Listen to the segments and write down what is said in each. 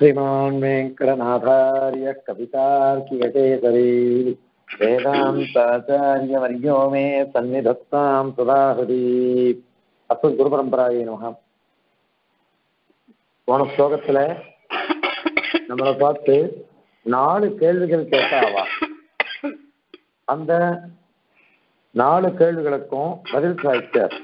श्रीमान् वेङ्कटनाथार्य कवितार्किककेसरी वेदान्ताचार्यवर्यो मे सन्निधत्तां सदाहृதி அப்பு குரு பரம்பராய நமகா போன ஸ்லோகத்துல நம்மளை பார்த்து நாலு கேள்விகள் கேட்டாவா அந்த நாலு கேள்விகளுக்கும் பதில் சாய்ச்சார்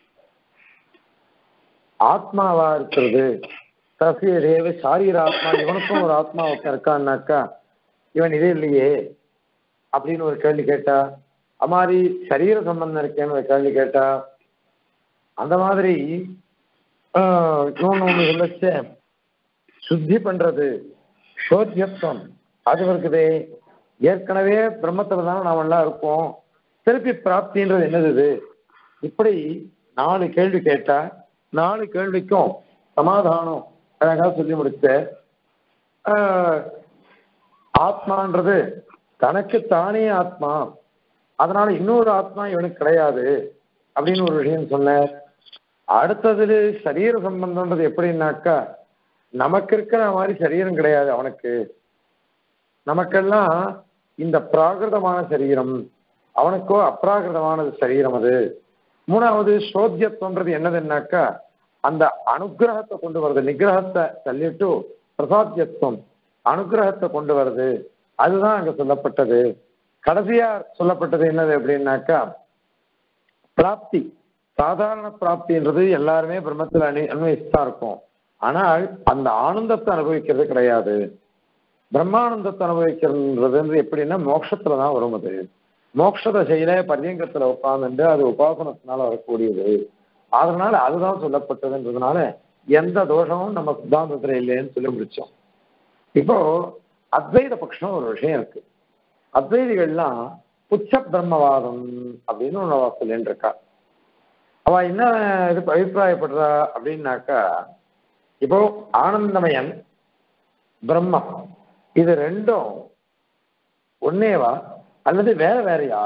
ஆத்மாவா இருக்கிறது தசிய தேவ சாரீர ஆத்மா இவனுக்கும் ஒரு ஆத்மா ஒருத்தன் இருக்கான்னாக்கா இவன் இது இல்லையே அப்படின்னு ஒரு கேள்வி கேட்டா அது மாதிரி சரீர சம்பந்தம் இருக்கேன்னு ஒரு கேள்வி கேட்டா அந்த மாதிரி ஆஹ், இன்னொன்னு ஒண்ணு சொல்லச்ச சுத்தி பண்றது சோத்தியத்துவம் அது இருக்குதே ஏற்கனவே பிரம்மத்துல தானே நாம எல்லாம் இருக்கோம் திருப்பி பிராப்தின்றது என்னது இது இப்படி நாலு கேள்வி கேட்டா நாலு கேள்விக்கும் சமாதானம் அழகா சொல்லி முடிச்ச ஆஹ், ஆத்மான்றது தனக்கு தானே ஆத்மா அதனால இன்னொரு ஆத்மா இவனுக்கு கிடையாது அப்படின்னு ஒரு விஷயம் சொன்னார் அடுத்தது சரீர சம்பந்தம்ன்றது எப்படின்னாக்கா நமக்கு இருக்கிற மாதிரி சரீரம் கிடையாது அவனுக்கு நமக்கெல்லாம் இந்த பிராகிருதமான சரீரம் அவனுக்கோ அப்ராகிருதமான சரீரம் அது மூணாவது சோத்தியத்துவன்றது என்னதுன்னாக்கா அந்த அனுகிரகத்தை கொண்டு வருது நிகிரகத்தை தள்ளிட்டு பிரசாத்தியத்துவம் அனுகிரகத்தை கொண்டு வருது அதுதான் அங்க சொல்லப்பட்டது கடைசியா சொல்லப்பட்டது என்னது அப்படின்னாக்கா பிராப்தி சாதாரண பிராப்தின்றது எல்லாருமே பிரம்மத்தில் அணி அன்வயிச்சுதான் இருக்கும் ஆனால் அந்த ஆனந்தத்தை அனுபவிக்கிறது கிடையாது பிரம்மானந்தத்தை அனுபவிக்கிறதுன்றது எப்படின்னா மோட்சத்துல தான் வரும் அது மோட்ச தசையில பரியங்கத்துல உட்கார்ந்துட்டு அது உபாசனத்தினால வரக்கூடியது அதனால அதுதான் சொல்லப்பட்டதுன்றதுனால எந்த தோஷமும் நம்ம சித்தாந்தத்துல இல்லைன்னு சொல்லி முடிச்சோம் இப்போ அத்வைத பட்சம் ஒரு விஷயம் இருக்கு அத்வைதிகள்லாம் புச்ச பிரம்மவாதம் அப்படின்னு ஒன்று சொல்லிட்டு இருக்கா அவ என்ன இது அபிப்பிராயப்படுறா அப்படின்னாக்கா இப்போ ஆனந்தமயன் பிரம்மம் இது ரெண்டும் ஒன்னேவா அல்லது வேற வேறையா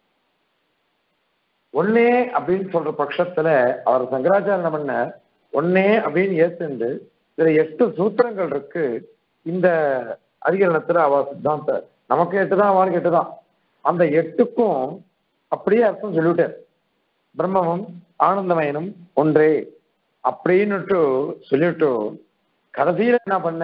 ஒன்னே அப்படின்னு சொல்ற பட்சத்துல அவர் சங்கராச்சாரிய பண்ண ஒன்னே அப்படின்னு ஏத்துண்டு இதுல எட்டு சூத்திரங்கள் இருக்கு இந்த அதிகரணத்துல அவ சித்தாந்த நமக்கு எட்டு தான் அவளுக்கு எட்டு தான் அந்த எட்டுக்கும் அப்படியே அர்த்தம் சொல்லிவிட்டார் பிரம்மமும் ஆனந்தமயனும் ஒன்றே அப்படின்னுட்டு சொல்லிட்டு கடைசியில என்ன பண்ண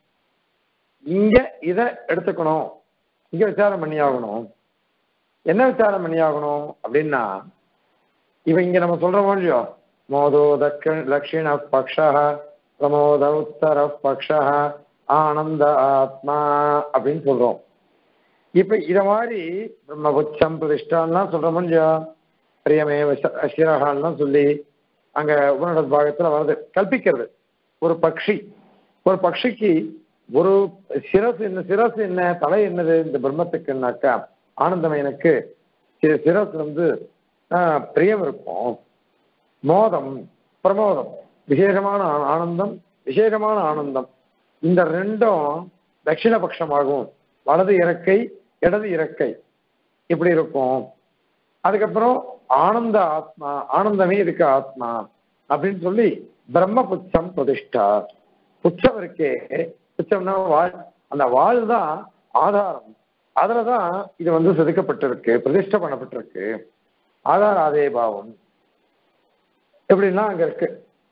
இங்க இத எடுத்துக்கணும் இங்க விசாரம் பண்ணி ஆகணும் என்ன விசாரம் பண்ணி ஆகணும் அப்படின்னா இவ இங்க நம்ம சொல்றோமோ இல்லையோ மோதோ தக்க தட்சிண பக்ஷ பிரமோத உத்தர பக்ஷ ஆனந்த ஆத்மா அப்படின்னு சொல்றோம் இப்ப இத மாதிரி பிரம்ம உச்சம் பிரதிஷ்டான்லாம் சொல்றோமோ இல்லையோ பிரியமே சிரகான்லாம் சொல்லி அங்க உபநட பாகத்துல வருது கல்பிக்கிறது ஒரு பக்ஷி ஒரு பக்ஷிக்கு ஒரு சிரசு என்ன சிரசு என்ன தலை என்னது இந்த பிரம்மத்துக்குன்னாக்கா ஆனந்தமயனுக்கு சி- சிரசு வந்து ஆஹ், பிரியம் இருக்கும் மோதம் பிரமோதம் விசேஷமான ஆ- ஆனந்தம் விசேஷமான ஆனந்தம் இந்த ரெண்டும் தட்சிணபட்சமாகும் வலது இறக்கை இடது இறக்கை இப்படி இருக்கும் அதுக்கப்புறம் ஆனந்த ஆத்மா ஆனந்தமே இதுக்கு ஆத்மா அப்படின்னு சொல்லி பிரம்ம புச்சம் பிரதிஷ்டா புச்சம் இருக்கே புச்சம்னா வாழ் அந்த வாழ் தான் ஆதாரம் அதுலதான் இது வந்து செதுக்கப்பட்டிருக்கு பிரதிஷ்டை பண்ணப்பட்டிருக்கு ஆதார ஆதே பாவம் எப்படின்னா அங்க இருக்கு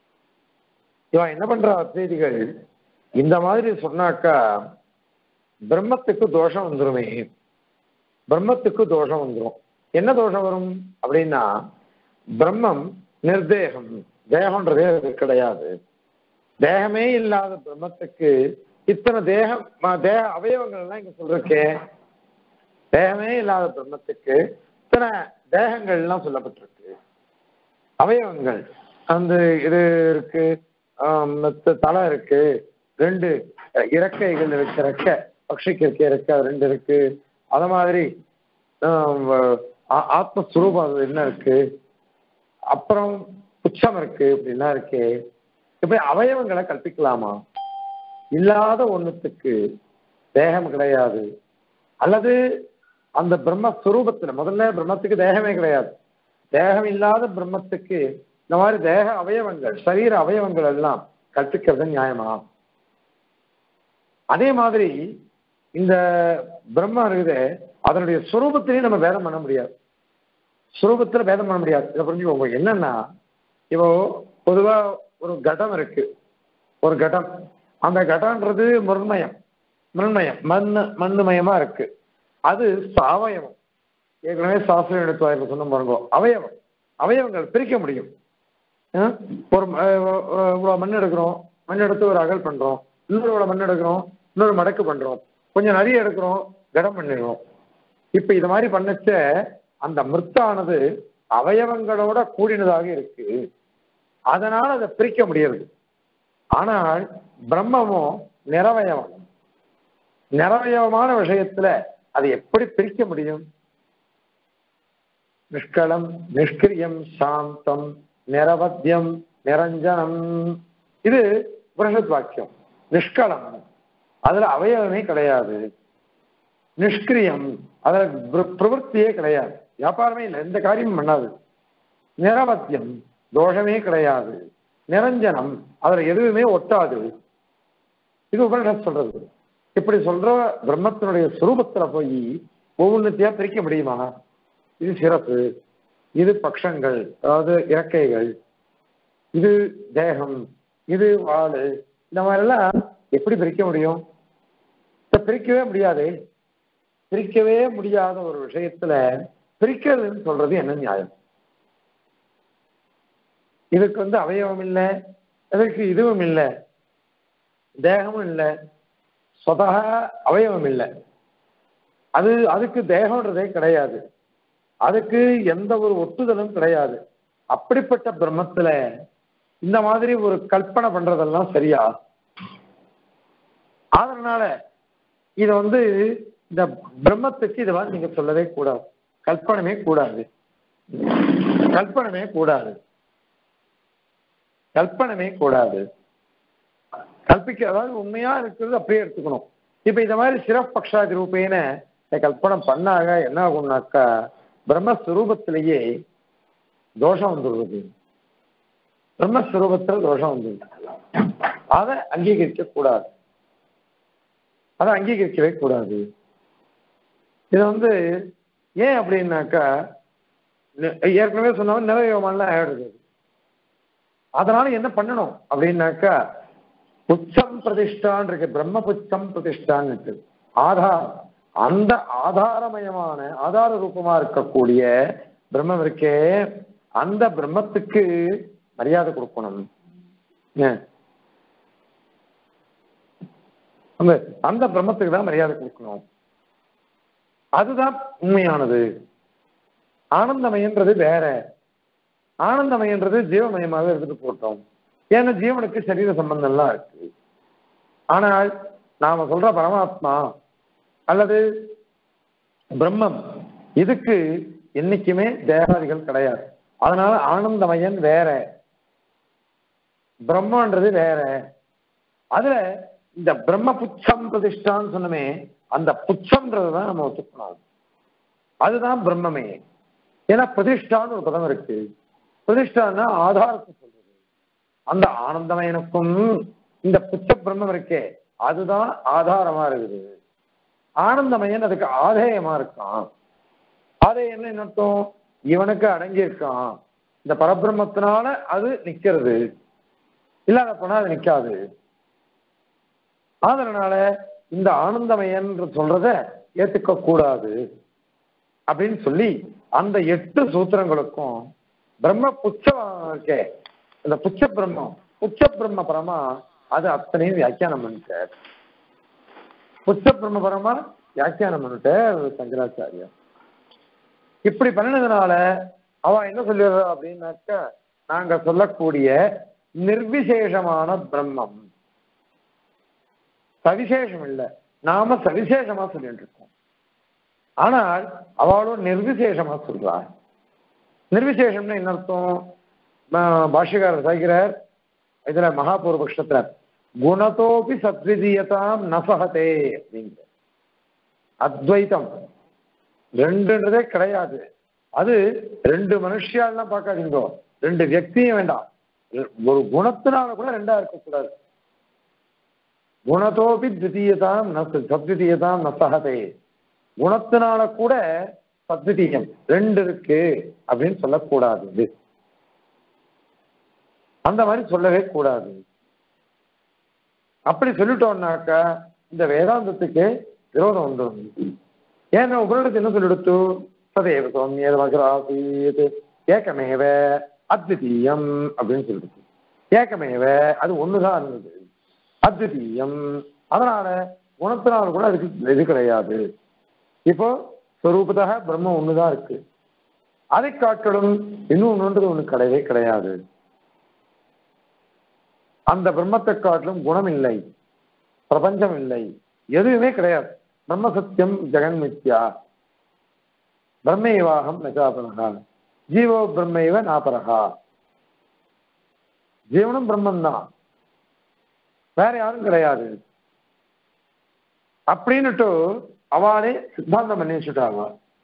இவன் என்ன பண்றா செய்திகள் இந்த மாதிரி சொன்னாக்கா பிரம்மத்துக்கு தோஷம் வந்துருமே பிரம்மத்துக்கு தோஷம் வந்துரும் என்ன தோஷம் வரும் அப்படின்னா பிரம்மம் நிர்தேகம் தேகம்ன்றதே அது கிடையாது தேகமே இல்லாத பிரம்மத்துக்கு இத்தனை தேகம் ம- தேக அவயவங்கள் எல்லாம் இங்க சொல்றக்கே தேகமே இல்லாத பிரம்மத்துக்கு இத்தனை தேகங்கள் எல்லாம் சொல்லப்பட்டிருக்கு அவயவங்கள் அந்த இது இருக்கு ஆம், மத்த தலை இருக்கு ரெண்டு இறக்கைகள் இருக்கு ரெக்கை பக்ஷிக்கு இருக்க இறக்கை அது ரெண்டு இருக்கு அது மாதிரி ஆம், ஆ- ஆத்மஸ்வரூபம் அது என்ன இருக்கு அப்புறம் புச்சம் இருக்கு இப்படிலாம் இருக்கு இப்படி அவயவங்களை கற்பிக்கலாமா இல்லாத ஒண்ணுத்துக்கு தேகம் கிடையாது அல்லது அந்த பிரம்மஸ்வரூபத்துல முதல்ல பிரம்மத்துக்கு தேகமே கிடையாது தேகம் இல்லாத பிரம்மத்துக்கு இந்த மாதிரி தேக அவயவங்கள் சரீர அவயவங்கள் எல்லாம் கற்பிக்கிறது நியாயமா அதே மாதிரி இந்த பிரம்மா இருக்குது அதனுடைய சுரூபத்திலையும் நம்ம பேதம் பண்ண முடியாது சுரூபத்துல பேதம் பண்ண முடியாது இதை புரிஞ்சுக்கோங்க என்னன்னா இப்போ பொதுவா ஒரு கடம் இருக்கு ஒரு கடம் அந்த கடம்ன்றது மிருண்மயம் மிருண்மயம் மண் மண்ணுமயமா இருக்கு அது சாவயவம் ஏற்கனவே சாஸ்திரம் எடுத்து சொன்ன பாருங்க அவயவம் அவயவங்கள் பிரிக்க முடியும் அஹ் ஒரு அஹ் ஒரு இவ்வளவு மண் எடுக்கிறோம் மண் எடுத்து ஒரு அகல் பண்றோம் இன்னொரு இவ்வளவு மண் எடுக்கிறோம் இன்னொரு மடக்கு பண்றோம் கொஞ்சம் நிறைய எடுக்கிறோம் கடம் பண்ணிடுறோம் இப்ப இது மாதிரி பண்ணச்ச அந்த மிருத்தானது அவயவங்களோட கூடினதாக இருக்கு அதனால அதை பிரிக்க முடியாது ஆனால் பிரம்மமும் நிறவயவம் நிறவயவமான விஷயத்துல அதை எப்படி பிரிக்க முடியும் நிஷ்களம் நிஷ்கிரியம் சாந்தம் நிரவத்தியம் நிரஞ்சனம் இது புருஷத் வாக்கியம் நிஷ்களம் அதுல அவயவமே கிடையாது நிஷ்கிரியம் அதுல பிர- பிரவൃத்தியே கிடையாது வியாபாரமே இல்லை எந்த காரியமும் பண்ணாது நிரவத்தியம் தோஷமே கிடையாது நிரஞ்சனம் அதுல எதுவுமே ஒட்டாது இது உபனிஷத் சொல்றது இப்படி சொல்ற பிரம்மத்தினுடைய சுரூபத்துல போய் ஒவ்வொன்றுத்தையா பிரிக்க முடியுமா இது சிறப்பு இது பக்ஷங்கள் அதாவது இறக்கைகள் இது தேகம் இது வாளு இந்த மாதிரிலாம் எப்படி பிரிக்க முடியும் இத பிரிக்கவே முடியாதே பிரிக்கவே முடியாத ஒரு விஷயத்துல பிரிக்கிறதுன்னு சொல்றது என்ன நியாயம் இதுக்கு வந்து அவயவம் இல்லை இதற்கு இதுவும் இல்லை தேகமும் இல்லை சொதா அவயவம் இல்லை அது அதுக்கு தேகம்ன்றதே கிடையாது அதுக்கு எந்த ஒரு ஒட்டுதலும் கிடையாது அப்படிப்பட்ட பிரம்மத்துல இந்த மாதிரி ஒரு கல்பனை பண்றதெல்லாம் சரியா அதனால இத வந்து இந்த பிரம்மத்துக்கு இதெல்லாம் நீங்க சொல்லவே கூடாது கல்பனமே கூடாது கல்பனமே கூடாது கல்பனமே கூடாது கல்பிக்க அதாவது உண்மையா இருக்கிறது அப்படியே எடுத்துக்கணும் இப்ப இந்த மாதிரி சிறப்பக்ஷாதி ரூபேன இந்த கல்பனை பண்ணாக என்ன ஆகும்னாக்கா பிரம்மஸ்வரூபத்திலேயே தோஷம் வந்துடுறது பிரம்மஸ்வரூபத்துல தோஷம் வந்துடுது அதை அங்கீகரிக்க கூடாது அதை அங்கீகரிக்கவே கூடாது இது வந்து ஏன் அப்படின்னாக்கா நெ- ஏற்கனவே சொன்னாலும் நிலவியமானலாம் ஆயிடுது அதனால என்ன பண்ணணும் அப்படின்னாக்கா புச்சம் பிரதிஷ்டான் இருக்கு பிரம்ம புச்சம் பிரதிஷ்டான் இருக்கு ஆதாரம் அந்த ஆதாரமயமான ஆதார ரூபமா இருக்கக்கூடிய பிரம்மம் இருக்கே அந்த பிரம்மத்துக்கு மரியாதை கொடுக்கணும் ஏன்? அந்த அந்த பிரம்மத்துக்கு தான் மரியாதை கொடுக்கணும் அதுதான் உண்மையானது ஆனந்தமயன்றது வேற ஆனந்தமயன்றது ஜீவமயமாக இருந்துட்டு போட்டோம் ஏன்னா ஜீவனுக்கு சரீர சம்பந்தம்லாம் இருக்கு ஆனால் நாம சொல்ற பரமாத்மா அல்லது பிரம்மம் இதுக்கு என்னைக்குமே தேகாதிகள் கிடையாது அதனால ஆனந்தமயன் வேற பிரம்மன்றது வேற அதுல இந்த பிரம்ம புச்சம் பிரதிஷ்டான்னு சொன்னமே அந்த புச்சம்ன்றது தான் நம்ம ஒத்துக்கணும் அதுதான் பிரம்மமே ஏன்னா பிரதிஷ்டான்னு ஒரு பதம் இருக்கு பிரதிஷ்டான்னா ஆதாரத்தை சொல்றது அந்த ஆனந்தமயனுக்கும் இந்த புச்ச பிரம்மம் இருக்கே அதுதான் ஆதாரமா இருக்குது ஆனந்தமயன் அதுக்கு ஆதேயமா இருக்கான் ஆதேயம் என்ன அர்த்தம் இவனுக்கு அடங்கி இருக்கான் இந்த பரபிரம்மத்தினால அது நிக்கிறது இல்லாத போனா அது நிக்காது அதனால இந்த ஆனந்தமயன் சொல்றத ஏத்துக்க கூடாது அப்படின்னு சொல்லி அந்த எட்டு சூத்திரங்களுக்கும் பிரம்ம புச்சம் இருக்கே இந்த புச்ச பிரம்மம் புச்ச பிரம்ம பரமா அது அத்தனையும் வியாக்கியானம் பண்ணிட்டார் புச்ச பிரம்ம பரமா வியாக்கியானம் பண்ணிட்டார் சங்கராச்சாரியா இப்படி பண்ணினதுனால அவ என்ன சொல்லிடுறா அப்படின்னாக்கா நாங்க சொல்லக்கூடிய நிர்விசேஷமான பிரம்மம் சவிசேஷம் இல்லை நாம சவிசேஷமா சொல்லிட்டு இருக்கோம் ஆனால் அவளும் நிர்விசேஷமா சொல்றா நிர்விசேஷம்னு என்ன அர்த்தம் பா- பாஷ்யக்காரர் சாய்கிறார் இதுல மகாபூர்வபக்ஷத்துல குணத்தோபி சத்விதீயதாம் நசகதே அப்படிங்கிற அத்வைத்தம் ரெண்டுன்றதே கிடையாது அது ரெண்டு மனுஷியாலாம் பார்க்காதீங்க ரெண்டு வியக்தியும் வேண்டாம் ஒரு குணத்தினால கூட ரெண்டா இருக்கக்கூடாது குணத்தோபி தித்தீயதாம் ந சத்விதீயதாம் ந சகதே குணத்தினால கூட சத்விதீயம் ரெண்டு இருக்கு அப்படின்னு சொல்லக்கூடாது இது அந்த மாதிரி சொல்லவே கூடாது அப்படி சொல்லிட்டோம்னாக்கா இந்த வேதாந்தத்துக்கு விரோதம் வந்துடும் ஏன்னா உபரிடத்து என்ன சொல்லிடுத்து சதேவ சௌமியத மகராசீத் ஏக்கமேவ அத்விதீயம் அப்படின்னு சொல்லிடுச்சு ஏக்கமேவ அது ஒண்ணுதான் இருந்தது அத்விதீயம் அதனால குணத்தினால் கூட அதுக்கு இது கிடையாது இப்போ ஸ்வரூபதாக பிரம்மம் ஒண்ணுதான் இருக்கு அதை காட்டிலும் இன்னும் ஒன்றுன்றது ஒண்ணு கிடையவே கிடையாது அந்த பிரம்மத்தை காட்டிலும் குணம் இல்லை பிரபஞ்சம் இல்லை எதுவுமே கிடையாது பிரம்ம சத்தியம் ஜெகன் மித்யா பிரம்மைவாகம் நஜாபனகா ஜீவோ பிரம்மைவ நாபரகா ஜீவனும் பிரம்மம் தான் வேற யாரும் கிடையாது அப்படின்னுட்டு அவளே சித்தாந்தம் பண்ணி வச்சுட்டாங்க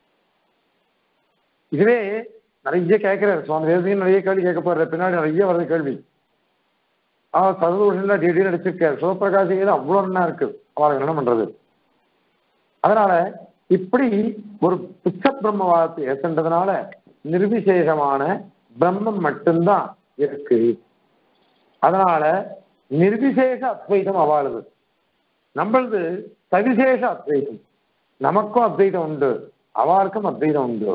இதுவே நிறைய கேட்கிறாரு சுவாமி தேசியம் நிறைய கேள்வி கேட்க போறாரு பின்னாடி நிறைய வருது கேள்வி அவன் சததூஷன்ல டீடெயில் நடிச்சிருக்காரு சிவபிரகாசிகள் அவ்வளவு நல்லா இருக்கு அவளுக்கு என்ன பண்றது அதனால இப்படி ஒரு பிச்ச பிரம்மவாதத்தை ஏற்கின்றதுனால நிர்விசேஷமான பிரம்மம் மட்டும்தான் இருக்கு அதனால நிர்விசேஷ அத்வைதம் அவாளுது நம்மளது சவிசேஷ அத்வைதம் நமக்கும் அத்வைதம் உண்டு அவளுக்கும் அத்வைதம் உண்டு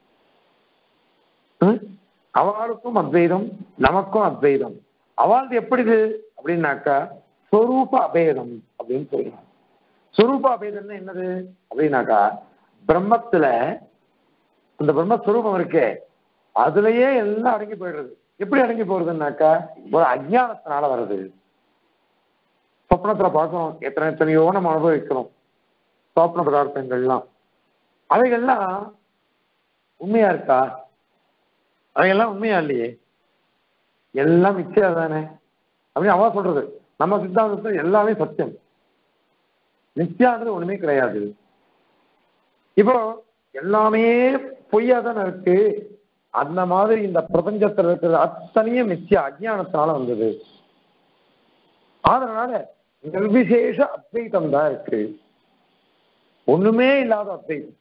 ம்? அவளுக்கும் அத்வைதம் நமக்கும் அத்வைதம் அவளது எப்படிது அப்படின்னாக்கா ஸ்வரூப அபேதம் அப்படின்னு சொல்றாங்க ஸ்வரூப அபேதம்னா என்னது அப்படின்னாக்கா பிரம்மத்துல அந்த பிரம்மஸ்வரூபம் இருக்கே அதுலயே எல்லாம் அடங்கி போயிடுறது எப்படி அடங்கி போறதுன்னாக்கா ஒரு அஜ்ஞானத்தினால வருது சொப்னத்துல பார்க்கணும் எத்தனை எத்தனையோ நம்ம அனுபவிக்கிறோம் சொப்ன பதார்த்தங்கள்லாம் அவைகள்லாம் உண்மையா இருக்கா அவைகள்லாம் உண்மையா இல்லையே எல்லாம் மிச்சா தானே அப்படின்னு அவ சொல்றது நம்ம சித்தாந்தத்துல எல்லாமே சத்தியம் நித்தியான்றது ஒண்ணுமே கிடையாது இப்போ எல்லாமே பொய்யா தானே இருக்கு அந்த மாதிரி இந்த பிரபஞ்சத்துல இருக்கிற அத்தனையும் மித்தியா அஜ்ஞானத்தினால வந்தது அதனால நிர்விசேஷ அத்வைதம் தான் இருக்கு ஒண்ணுமே இல்லாத அத்வைதம்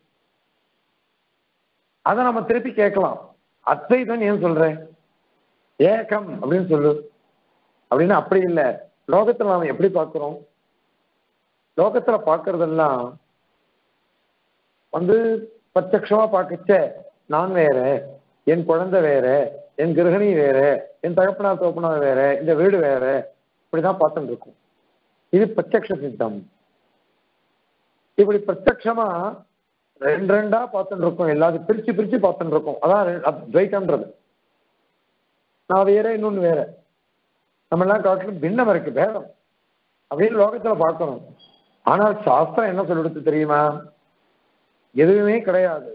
அதை நம்ம திருப்பி கேட்கலாம் அத்வைதம் ஏன் சொல்றேன் ஏகம் அப்படின்னு சொல்லு அப்படின்னு அப்படி இல்லை லோகத்துல நாம எப்படி பார்க்கிறோம் லோகத்துல பார்க்கறதெல்லாம் வந்து பிரத்யக்ஷமா பார்க்கச்ச நான் வேற என் குழந்தை வேற என் கிரகணி வேற என் தகப்பனார் தோப்பனார் வேற இந்த வீடு வேற இப்படிதான் பார்த்துட்டு இருக்கும் இது பிரத்யக்ஷ சித்தம் இப்படி பிரத்யக்ஷமா ரெண்டு ரெண்டா பார்த்துட்டு இருக்கோம் எல்லாத்தையும் பிரிச்சு பிரிச்சு பார்த்துட்டு இருக்கோம் அதான் ரெ- அது துவைத்தம்ன்றது நான் வேற இன்னொன்னு வேற நம்ம எல்லாம் காட்டிலும் பின்னம் இருக்கு பேதம் அப்படின்னு லோகத்துல பார்க்கணும் ஆனால் சாஸ்திரம் என்ன சொல்லிடுத்து தெரியுமா எதுவுமே கிடையாது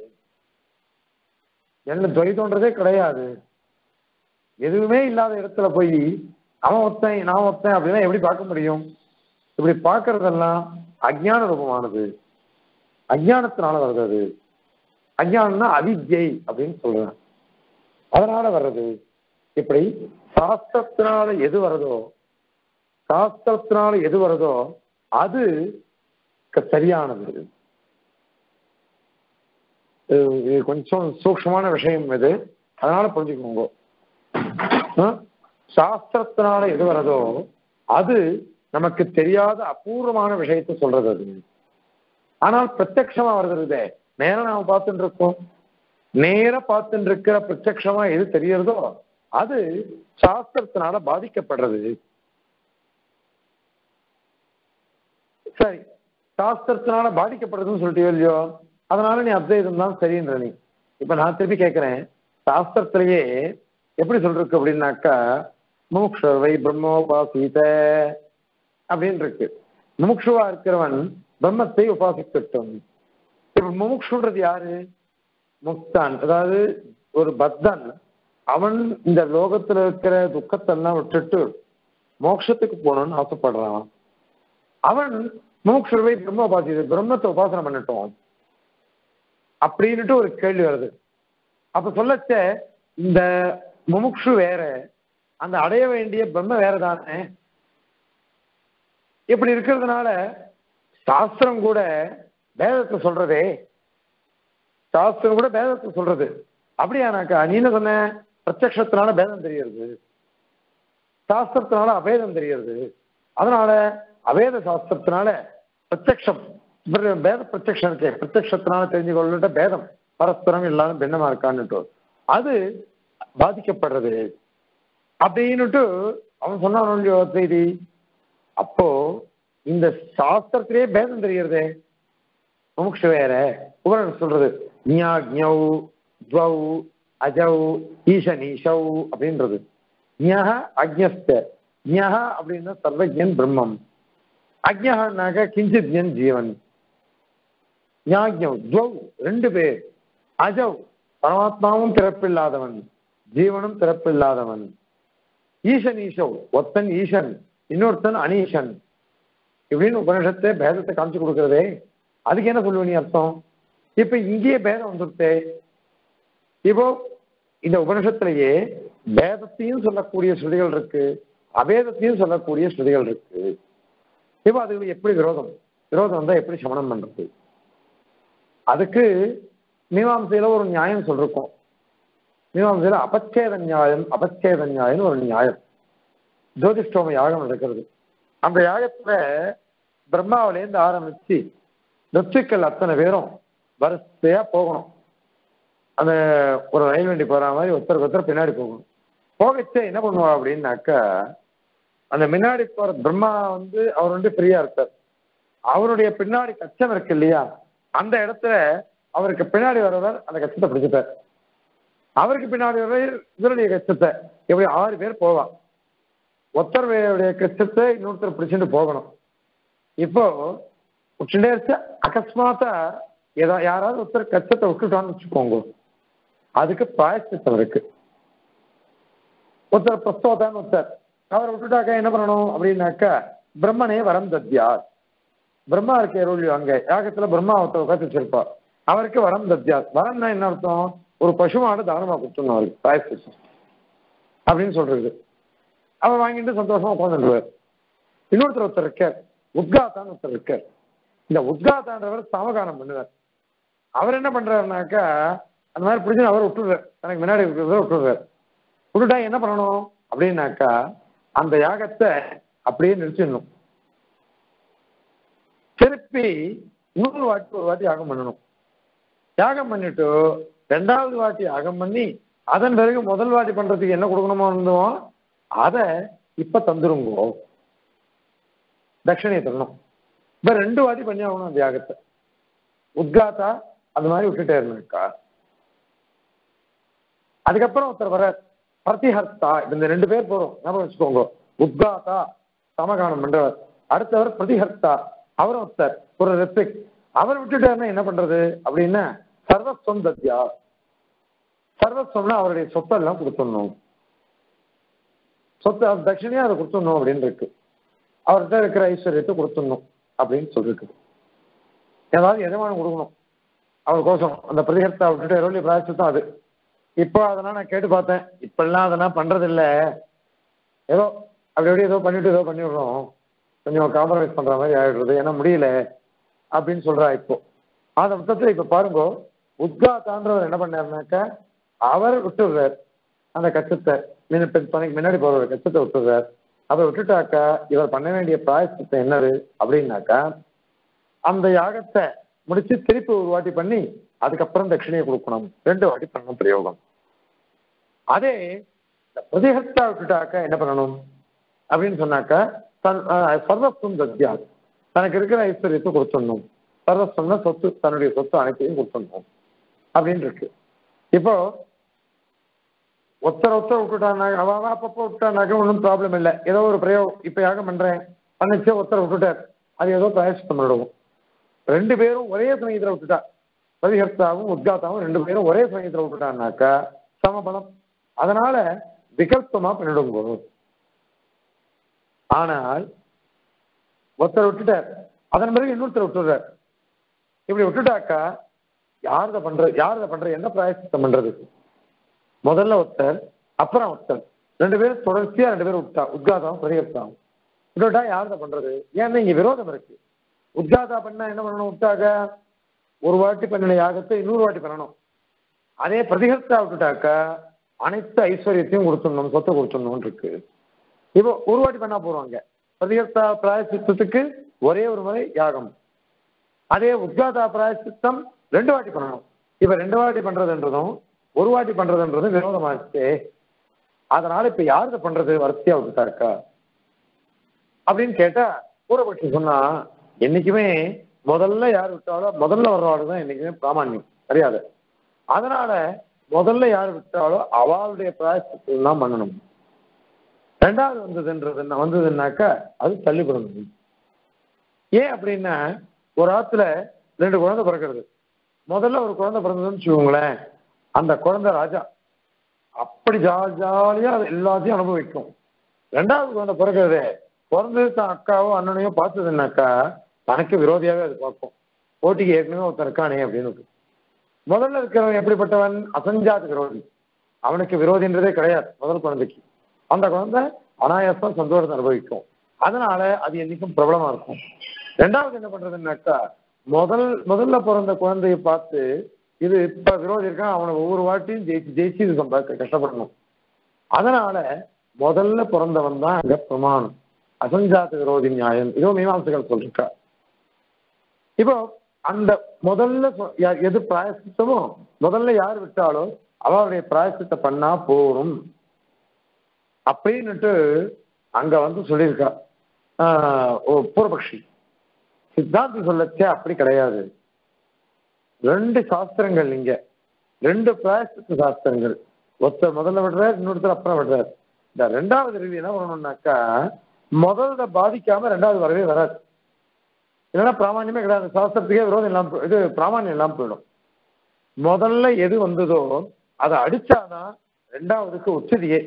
என்ன துவைத்தோன்றதே கிடையாது எதுவுமே இல்லாத இடத்துல போய் அவன் ஒத்தன் நான் ஒத்தன் அப்படின்னா எப்படி பார்க்க முடியும் இப்படி பார்க்கறதெல்லாம் அஜ்ஞான ரூபமானது அஜ்ஞானத்தினால வர்றது அது அஜ்ஞானம்னா அவித்யை அப்படின்னு சொல்றேன் அதனால வர்றது இப்படி சாஸ்திரத்தினால எது வருதோ சாஸ்திரத்தினால எது வருதோ அது க- சரியானது இது இது கொஞ்சம் சூக்ஷமான விஷயம் இது அதனால புரிஞ்சுக்கோங்க ஆ? சாஸ்திரத்தினால எது வரதோ அது நமக்கு தெரியாத அபூர்வமான விஷயத்தை சொல்றது அது ஆனால் பிரத்யக்ஷமா வருது நேரா நாம பார்த்துட்டு இருக்கோம் நேர பார்த்துட்டு இருக்கிற பிரத்யக்ஷமா எது தெரியறதோ அது சாஸ்திரத்தினால பாதிக்கப்படுறது சரி சாஸ்திரத்தினால பாதிக்கப்படுறதுன்னு சொல்லிட்டு இல்லையோ அதனால நீ அத்வைதம் தான் சரின்ற நீ இப்ப நான் திருப்பி கேட்கிறேன் சாஸ்திரத்திலேயே எப்படி சொல்றதுக்கு அப்படின்னாக்கா மூக்ஷவை பிரம்மோபாசீத அப்படின்னு இருக்கு முமுட்சுவா இருக்கிறவன் பிரம்மத்தை உபாசிக்கட்டும் இப்ப முமுட்சுன்றது யாரு முக்தான் அதாவது ஒரு பக்தன் அவன் இந்த லோகத்துல இருக்கிற துக்கத்தெல்லாம் விட்டுட்டு மோட்சத்துக்கு போகணும்னு ஆசைப்படுறான் அவன் மூக்ஷுவை பிரம்ம உபாசி பிரம்மத்தை உபாசனை பண்ணட்டும் அப்படின்னுட்டு ஒரு கேள்வி வருது அப்ப சொல்லச்ச இந்த முமுக்ஷு வேற அந்த அடைய வேண்டிய பிரம்ம வேற தானே இப்படி இருக்கிறதுனால சாஸ்திரம் கூட வேதத்தை சொல்றதே சாஸ்திரம் கூட வேதத்தை சொல்றது அப்படியானாக்கா நீ என்ன சொன்ன பிரத்யக்ஷத்தினால பேதம் தெரியறது சாஸ்திரத்தினால அபேதம் தெரியறது அதனால அவேத சாஸ்திரத்தினால பிரத்யக்ஷம் இவர் பேத பிரத்யக்ஷம் இருக்கே பிரத்யக்ஷத்தினால தெரிஞ்சு கொள்ளுட்ட பேதம் பரஸ்பரம் இல்லாத பின்னமா இருக்கான்னுட்டு அது பாதிக்கப்படுறது அப்படின்னுட்டு அவன் சொன்னான் இல்லையோ செய்தி அப்போ இந்த சாஸ்திரத்திலேயே பேதம் தெரியறதே முமுக்ஷு வேற உபரணம் சொல்றது ஞாக்ஞௌ துவௌ அஜௌ ஈசன் ஈஷௌ அப்படின்றது ஞக அக்ஞஸ்த ஞக அப்படின்னா சர்வஜன் பிரம்மம் அக்ஞகானாக கிஞ்சித்யன் ஜீவன் ஞாக்ஞவ் துவௌ ரெண்டு பேர் அஜவ் பரமாத்மாவும் பிறப்பில்லாதவன் ஜீவனும் பிறப்பில்லாதவன் ஈசன் ஈஷவ் ஒத்தன் ஈசன் இன்னொருத்தன் அனீஷன் இப்படின்னு உபனிஷத்தை பேதத்தை காமிச்சு கொடுக்கறதே அதுக்கு என்ன சொல்லுவ நீ அர்த்தம் இப்ப இங்கேயே பேதம் வந்துருத்தே இப்போ இந்த உபனிஷத்திலேயே பேதத்தையும் சொல்லக்கூடிய ஸ்ருதிகள் இருக்கு அபேதத்தையும் சொல்லக்கூடிய ஸ்ருதிகள் இருக்கு இப்போ அது எப்படி விரோதம் விரோதம் வந்தா எப்படி சமணம் பண்றது அதுக்கு மீமாம்சையில ஒரு நியாயம் சொல்லிருக்கோம் மீமாம்சையில அபச்சேத நியாயம் அபச்சேத நியாயம் ஒரு நியாயம் ஜோதிஷ்டோம யாகம் நடக்கிறது அந்த யாகத்துல பிரம்மாவிலேருந்து ஆரம்பிச்சு ரித்துக்கள் அத்தனை பேரும் வரிசையா போகணும் அந்த ஒரு ரயில் வண்டி போற மாதிரி ஒருத்தருக்கு ஒருத்தர் பின்னாடி போகணும் போகச்சே என்ன பண்ணுவா அப்படின்னாக்கா அந்த முன்னாடி போற பிரம்மா வந்து அவர் வந்து ஃப்ரீயா இருப்பார் அவருடைய பின்னாடி கச்சம் இருக்கு இல்லையா அந்த இடத்துல அவருக்கு பின்னாடி வரவர் அந்த கச்சத்தை பிடிச்சிட்டார் அவருக்கு பின்னாடி வரவர் இவருடைய கச்சத்தை இப்படி ஆறு பேர் போவான் ஒருத்தருடைய கச்சத்தை இன்னொருத்தர் பிடிச்சிட்டு போகணும் இப்போ உச்சுட்டே இருச்சு அகஸ்மாத்தா ஏதோ யாராவது ஒருத்தர் கச்சத்தை விட்டுட்டான்னு வச்சுக்கோங்க அதுக்கு பிராயச்சித்தம் இருக்கு ஒருத்தர் பிரஸ்தோதான்னு ஒருத்தர் அவரை விட்டுட்டாக்கா என்ன பண்ணணும் அப்படின்னாக்கா பிரம்மனே வரம் தத்யார் பிரம்மா இருக்க எருளியோ அங்க யாகத்துல பிரம்மா ஒருத்தர் உட்காந்து வச்சிருப்பார் அவருக்கு வரம் தத்யார் வரம்னா என்ன அர்த்தம் ஒரு பசுமாடு தானமா கொடுத்துடணும் அவருக்கு பிராயச்சித்தம் அப்படின்னு சொல்றது அவர் வாங்கிட்டு சந்தோஷமா உட்காந்துருவார் இன்னொருத்தர் ஒருத்தர் இருக்கார் உத்காத்தான்னு ஒருத்தர் இருக்கார் இந்த உத்காத்தான்றவர் சமகானம் பண்ணுவார் அவர் என்ன பண்றாருனாக்கா அந்த மாதிரி பிடிச்சி அவர் விட்டுருவார் எனக்கு முன்னாடி இருக்கிறத விட்டுருவார் விட்டுட்டா என்ன பண்ணணும் அப்படின்னாக்கா அந்த யாகத்தை அப்படியே நிறுத்திடணும் திருப்பி இன்னொரு வாட்டி ஒரு வாட்டி யாகம் பண்ணணும் யாகம் பண்ணிட்டு ரெண்டாவது வாட்டி யாகம் பண்ணி அதன் பிறகு முதல் வாட்டி பண்றதுக்கு என்ன கொடுக்கணுமோ இருந்தோம் அதை இப்ப தந்துருங்கோ தட்சணையை தரணும் இப்ப ரெண்டு வாட்டி பண்ணி ஆகணும் அந்த யாகத்தை உத்காத்தா அந்த மாதிரி விட்டுட்டே இருந்திருக்கா அதுக்கப்புறம் ஒருத்தர் வர பிரதிஹர்த்தா இந்த ரெண்டு பேர் போறோம் ஞாபகம் வச்சுக்கோங்க உத்காத்தா சமகானம் பண்றவர் அடுத்தவர் பிரதிஹர்த்தா அவர் ஒருத்தர் ஒரு ரெஸ்பெக்ட் அவர் விட்டுட்டாருன்னா என்ன பண்றது அப்படின்னா சர்வஸ்வம் தத்யா சர்வஸ்வம்னா அவருடைய சொத்தெல்லாம் கொடுத்துடணும் சொத்து அது தட்சிணையா அதை கொடுத்துடணும் அப்படின்னு இருக்கு அவர்கிட்ட இருக்கிற ஐஸ்வர்யத்தை கொடுத்துடணும் அப்படின்னு சொல்லிருக்கு ஏதாவது எஜமானம் கொடுக்கணும் அவருக்கோசம் அந்த பிரதிகர்த்தா விட்டுட்டு எரோலி பிராயசத்தம் அது இப்போ அதெல்லாம் நான் கேட்டு பார்த்தேன் இப்பெல்லாம் அதெல்லாம் பண்றதில்ல ஏதோ அப்படி அப்படியே ஏதோ பண்ணிட்டு ஏதோ பண்ணிவிடுறோம் கொஞ்சம் காம்ப்ரமைஸ் பண்ற மாதிரி ஆயிடுறது ஏன்னா முடியல அப்படின்னு சொல்றா இப்போ அந்த மொத்தத்தில் இப்ப பாருங்க உத்காத்தான்றவர் என்ன பண்ணாருனாக்கா அவர் விட்டுடுறார் அந்த கச்சத்தை பணிக்கு முன்னாடி போற ஒரு கச்சத்தை விட்டுடுறார் அதை விட்டுட்டாக்கா இவர் பண்ண வேண்டிய பிராயசத்தை என்னது அப்படின்னாக்கா அந்த யாகத்தை முடிச்சு திருப்பி ஒரு வாட்டி பண்ணி அதுக்கப்புறம் தட்சிணையை கொடுக்கணும் ரெண்டு வாட்டி பண்ணணும் பிரயோகம் அதே இந்த பிரதிகர்த்தா விட்டுட்டாக்கா என்ன பண்ணணும் அப்படின்னு சொன்னாக்கா தன் சர்வஸ்வம் தத்யா தனக்கு இருக்கிற ஐஸ்வர்யத்தை கொடுத்துடணும் சர்வஸ்வம்னா சொத்து தன்னுடைய சொத்து அனைத்தையும் கொடுத்துடணும் அப்படின்னு இருக்கு இப்போ ஒருத்தர் ஒருத்தர் விட்டுட்டானாக்க அவ அப்பப்போ விட்டானாக்க ஒன்றும் ப்ராப்ளம் இல்லை ஏதோ ஒரு பிரயோகம் இப்போ யாகம் பண்றேன் பண்ணிச்சு ஒருத்தர் விட்டுட்டார் அது ஏதோ பிரயாசம் பண்ணிடுவோம் ரெண்டு பேரும் ஒரே சமயத்தில் விட்டுட்டா பரிகர்த்தாவும் உத்காத்தாவும் ரெண்டு பேரும் ஒரே சமயத்தில் விட்டுட்டான்னாக்கா சமபலம் அதனால விகல்பமா பண்ணிடுங்க ஆனால் ஒருத்தர் விட்டுட்டார் அதன் பிறகு இன்னொருத்தர் விட்டுறார் இப்படி விட்டுட்டாக்கா யாரத பண்ற யாரத பண்ற என்ன பிராயசித்தம் பண்றது முதல்ல ஒருத்தர் அப்புறம் ஒருத்தர் ரெண்டு பேரும் தொடர்ச்சியா ரெண்டு பேரும் விட்டா உத்காதாவும் பரிகர்த்தாவும் விட்டுட்டா யார்கிட்ட பண்றது ஏன்னா இங்க விரோதம் இருக்கு உத்காதா பண்ணா என்ன பண்ணணும் விட்டாக ஒரு வாட்டி பண்ணின யாகத்தை இன்னொரு வாட்டி பண்ணணும் அதே பிரதிகர்த்தா விட்டுட்டாக்க அனைத்து ஐஸ்வர்யத்தையும் கொடுத்துடணும் சொத்தை கொடுத்துடணும் இருக்கு இப்போ ஒரு வாட்டி பண்ணா போறாங்க பிரதிகர்த்தா பிராயசித்தத்துக்கு ஒரே ஒரு முறை யாகம் அதே உத்காதா பிராயசித்தம் ரெண்டு வாட்டி பண்ணணும் இப்ப ரெண்டு வாட்டி பண்றதுன்றதும் ஒரு வாட்டி பண்றதுன்றதும் விரோதமாச்சு அதனால இப்ப யாருக்கு பண்றது வரிசையா விட்டுட்டாக்கா அப்படின்னு கேட்டா பூர்வபட்சி சொன்னா என்னைக்குமே முதல்ல யார் விட்டாலோ முதல்ல வர்றவாடு தான் என்னைக்குமே பிராமணியம் மரியாதை அதனால முதல்ல யார் விட்டாலோ அவளுடைய பிராயசத்தில் தான் பண்ணணும் ரெண்டாவது வந்ததுன்றது என்ன வந்ததுன்னாக்கா அது தள்ளிப்படணும் ஏன் அப்படின்னா ஒரு ஆத்துல ரெண்டு குழந்தை பிறக்கிறது முதல்ல ஒரு குழந்தை பிறந்ததுன்னு வச்சுக்கோங்களேன் அந்த குழந்தை ராஜா அப்படி ஜா ஜாலியா அது எல்லாத்தையும் அனுபவிக்கும் ரெண்டாவது குழந்தை பிறக்கிறது பிறந்து தான் அக்காவோ அண்ணனையோ பார்த்ததுன்னாக்கா தனக்கு விரோதியாவே அது பார்க்கும் போட்டிக்கு ஏற்கனவே ஒருத்தன் இருக்கானே அப்படின்னு இருக்கு. முதல்ல இருக்கிறவன் எப்படிப்பட்டவன் அசஞ்சாத விரோதி அவனுக்கு விரோதின்றதே கிடையாது முதல் குழந்தைக்கு அந்த குழந்தை அனாயாசம் சந்தோஷத்தை அனுபவிக்கும் அதனால அது என்னைக்கும் பிரபலமா இருக்கும் ரெண்டாவது என்ன பண்றதுன்னாக்கா முதல் முதல்ல பிறந்த குழந்தைய பார்த்து இது இப்ப விரோதி இருக்கான் அவனை ஒவ்வொரு வாட்டியும் ஜெயிச்சு ஜெயிச்சு இது சம்பாதிக்க கஷ்டப்படணும் அதனால முதல்ல பிறந்தவன் தான் அங்க பிரமாணம் அசஞ்சாத விரோதி நியாயம் இதோ மீமாம்சைகள் சொல்லிருக்கா இப்போ அந்த முதல்ல சொ- யா- எது பிராயசித்தமோ முதல்ல யார் விட்டாலோ அவருடைய பிராயசித்தை பண்ணா போரும் அப்படின்னுட்டு அங்க வந்து சொல்லியிருக்கா ஆஹ் ஓ, பூர்வபக்ஷி சித்தாந்தி சொல்லச்சே அப்படி கிடையாது ரெண்டு சாஸ்திரங்கள் இங்க ரெண்டு பிராயசித்த சாஸ்திரங்கள் ஒருத்தர் முதல்ல விடுறார் இன்னொருத்தர் அப்புறம் விடுறார் இந்த ரெண்டாவது ரிவ்யூ என்ன பண்ணணும்னாக்கா முதல்ல பாதிக்காம ரெண்டாவது வரவே வராது இல்லைன்னா பிராமணியமே கிடையாது சாஸ்திரத்துக்கே விரோதம் இல்லாம போய்- இது பிராமணியம் இல்லாம போயிடும் முதல்ல எது வந்ததோ அதை அடிச்சாதான் ரெண்டாவதுக்கு உச்சதியே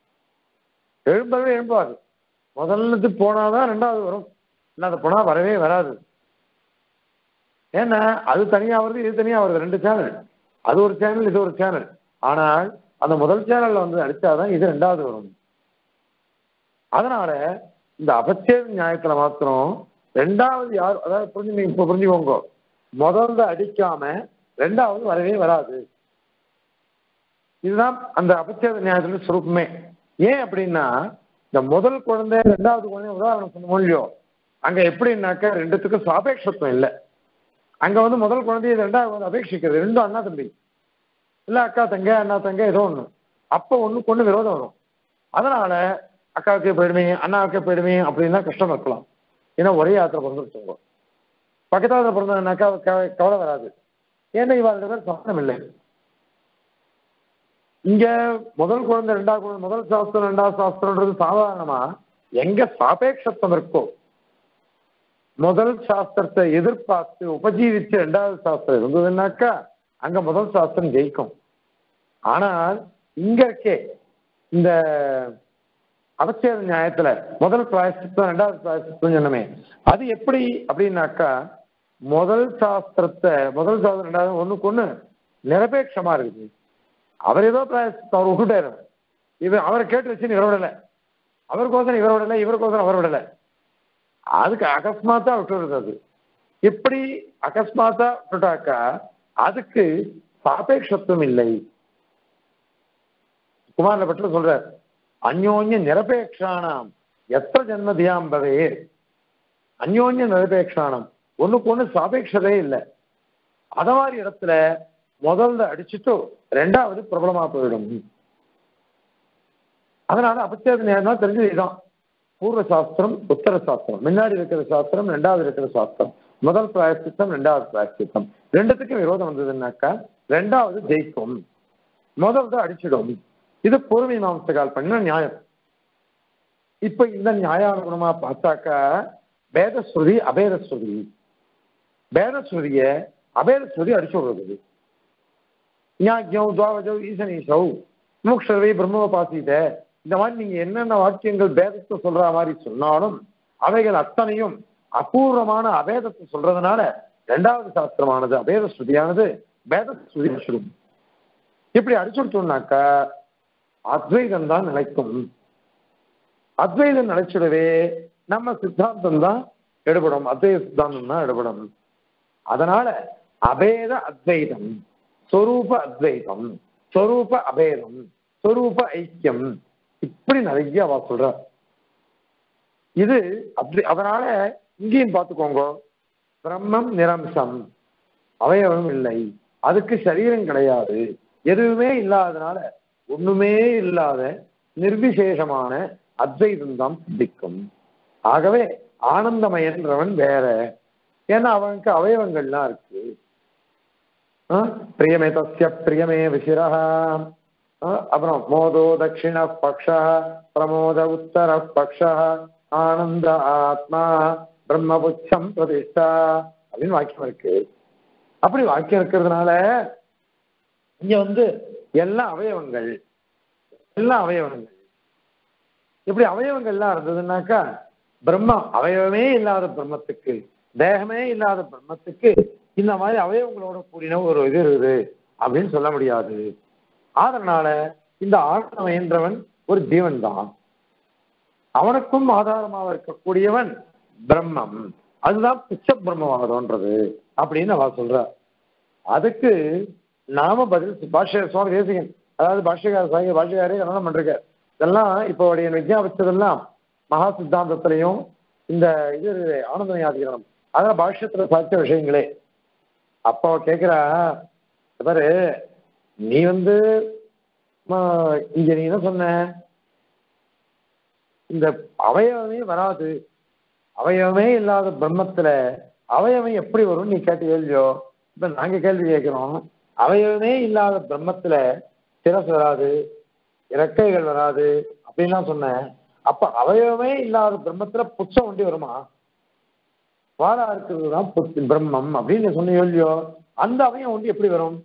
எழும்பவே எழும்பாது முதல்லது போனாதான் ரெண்டாவது வரும் இல்லாத போனா வரவே வராது ஏன்னா அது தனியா வருது இது தனியா வருது ரெண்டு சேனல் அது ஒரு சேனல் இது ஒரு சேனல் ஆனால் அந்த முதல் சேனல்ல வந்து அடிச்சாதான் இது ரெண்டாவது வரும் அதனால இந்த அபச்சேத நியாயத்துல மாத்திரம் ரெண்டாவது யார் அதாவது புரிஞ்சு இப்ப புரிஞ்சுக்கோங்க முதல்ல அடிக்காம ரெண்டாவது வரவே வராது இதுதான் அந்த அபச்சேத நியாயத்துல சுருப்பமே ஏன் அப்படின்னா இந்த முதல் குழந்தை ரெண்டாவது குழந்தை உதாரணம் சொன்ன இல்லையோ அங்க எப்படின்னாக்கா ரெண்டுத்துக்கும் சாபேட்சத்துவம் இல்லை அங்க வந்து முதல் குழந்தைய ரெண்டாவது வந்து அபேட்சிக்கிறது ரெண்டும் அண்ணா தம்பி இல்ல அக்கா தங்க அண்ணா தங்க ஏதோ ஒண்ணு அப்போ ஒண்ணுக்கு ஒண்ணு விரோதம் வரும் அதனால அக்காவுக்கே போயிடுமே அண்ணாவுக்கே போயிடுமே அப்படின்னா கஷ்டம் இருக்கலாம் ஏன்னா ஒரே ஆத்திர பிறந்துருச்சுங்க பக்கத்தாத்துல பிறந்ததுனாக்கா க- கவலை வராது ஏன்னா இவா ரெண்டு பேரும் சம்மந்தம் இல்லை இங்க முதல் குழந்தை ரெண்டாவது குழந்தை முதல் சாஸ்திரம் ரெண்டாவது சாஸ்திரம்ன்றது சாதாரணமா எங்க சாபேட்சத்துவம் இருக்கோ முதல் சாஸ்திரத்தை எதிர்பார்த்து உபஜீவிச்சு ரெண்டாவது சாஸ்திரம் இருந்ததுன்னாக்கா அங்க முதல் சாஸ்திரம் ஜெயிக்கும் ஆனால் இங்க இருக்கே இந்த அவச்சேத நியாயத்துல முதல் பிராயசித்தம் ரெண்டாவது பிராயசித்தம் சொன்னமே அது எப்படி அப்படின்னாக்கா முதல் சாஸ்திரத்தை முதல் சாஸ்திரம் ரெண்டாவது ஒண்ணுக்கு ஒண்ணு நிரபேட்சமா இருக்குது அவர் ஏதோ பிராயசித்தம் அவர் விட்டுட்டாரு இவர் அவரை கேட்டு வச்சு இவரை விடல அவருக்கோசரம் இவரை விடல இவருக்கோசரம் அவர் விடல அதுக்கு அகஸ்மாத்தா விட்டுறது அது இப்படி அகஸ்மாத்தா விட்டுட்டாக்கா அதுக்கு சாபேட்சத்துவம் இல்லை குமாரில பட்டில சொல்றார் அந்யோன்ய நிரபேட்சானாம் எத்த ஜென்மதியாம் பவே அந்யோன்ய நிரபேட்சானம் ஒண்ணுக்கு ஒண்ணு சாபேட்சதே இல்லை அத மாதிரி இடத்துல முதல்ல அடிச்சுட்டு ரெண்டாவது பிரபலமா போயிடும் அதனால அபச்சேத நேரம் தெரிஞ்சது இதுதான் பூர்வ சாஸ்திரம் உத்தர சாஸ்திரம் முன்னாடி இருக்கிற சாஸ்திரம் ரெண்டாவது இருக்கிற சாஸ்திரம் முதல் பிராயசித்தம் ரெண்டாவது பிராயசித்தம் ரெண்டுத்துக்கும் விரோதம் வந்ததுன்னாக்கா ரெண்டாவது ஜெயிக்கும் முதல் தான் அடிச்சிடும் இது பூர்வ மாம்சகால் பண்ண நியாயம் இப்ப இந்த நியாயானுகுணமா பார்த்தாக்கா பேதஸ்ருதி அபேதஸ்ருதி பேதஸ்ருதிய அபேதஸ்ருதி அடிச்சு விடுறது ஞாக்கியம் துவாவஜோ ஈசனீசௌ மூக்ஷரவை பிரம்மோபாசித இந்த மாதிரி நீங்க என்னென்ன வாக்கியங்கள் பேதத்தை சொல்ற மாதிரி சொன்னாலும் அவைகள் அத்தனையும் அபூர்வமான அபேதத்தை சொல்றதுனால இரண்டாவது சாஸ்திரமானது அபேத ஸ்ருதியானது பேத ஸ்ருதி அடிச்சிடும் இப்படி அடிச்சுட்டோம்னாக்கா அத்வைதம் தான் நிலைக்கும் அத்வைதம் நிலைச்சிடவே நம்ம சித்தாந்தம் தான் எடுபடும் அத்வைத சித்தாந்தம் தான் எடுபடும் அதனால அபேத அத்வைதம் சொரூப அத்வைதம் சொரூப அபேதம் சொரூப ஐக்கியம் இப்படி நிறைய அவ சொல்ற இது அப்படி அதனால இங்கேயும் பார்த்துக்கோங்க பிரம்மம் நிரம்சம் அவயவம் இல்லை அதுக்கு சரீரம் கிடையாது எதுவுமே இல்லாதனால ஒண்ணுமே இல்லாத நிர்விசேஷமான அத்வைதம் தான் சித்திக்கும் ஆகவே ஆனந்தமயன்றவன் வேற ஏன்னா அவனுக்கு அவயவங்கள்லாம் இருக்கு ஆ? பிரியமே தஸ்ய பிரியமே விசிரா அப்புறம் மோதோ தட்சிண பக்ஷ பிரமோத உத்தர பக்ஷ ஆனந்த ஆத்மா பிரம்மபுச்சம் பிரதிஷ்டா அப்படின்னு வாக்கியம் இருக்கு அப்படி வாக்கியம் இருக்கிறதுனால இங்க வந்து எல்லாம் அவயவங்கள் எல்லாம் அவயவங்கள் இப்படி அவயவங்கள்லாம் இருந்ததுன்னாக்கா பிரம்மம் அவயவமே இல்லாத பிரம்மத்துக்கு தேகமே இல்லாத பிரம்மத்துக்கு இந்த மாதிரி அவயவங்களோட கூடின ஒரு இது இருக்குது அப்படின்னு சொல்ல முடியாது அதனால இந்த ஆத்மன்றவன் ஒரு ஜீவன் தான் அவனுக்கும் ஆதாரமாக இருக்கக்கூடியவன் பிரம்மம் அதுதான் பிச்ச பிரம்மமாகதோன்றது அப்படின்னு அவ சொல்ற அதுக்கு நாம பதில் பாஷ்ய சுவாமி தேசிகன் அதாவது பாஷ்யகார சாகி பாஷ்யகாரே கவனம் பண்றார் இதெல்லாம் இப்போ அவருடைய வித்யாபிச்சதெல்லாம் மகா சித்தாந்தத்திலையும் இந்த இது ஆனந்த ஞாதிகரணம் அதான் பாஷ்யத்துல சாத்திய விஷயங்களே அப்போ கேக்குறா "இந்த பாரு நீ வந்து ம, இங்க நீ என்ன சொன்ன இந்த அவயவமே வராது அவயவமே இல்லாத பிரம்மத்துல அவயவம் எப்படி வரும் நீ கேட்டு கேள்வியோ இப்ப நாங்க கேள்வி கேட்கிறோம் அவயவமே இல்லாத பிரம்மத்துல சிரஸ் வராது இறக்கைகள் வராது அப்படின்லாம் சொன்னேன் அப்ப அவயவமே இல்லாத பிரம்மத்துல புச்சம் ஒண்டி வருமா வாழா இருக்கிறது தான் புத்- பிரம்மம் அப்படின்னு சொன்னீங்க இல்லையோ அந்த அவயம் ஒண்டி எப்படி வரும்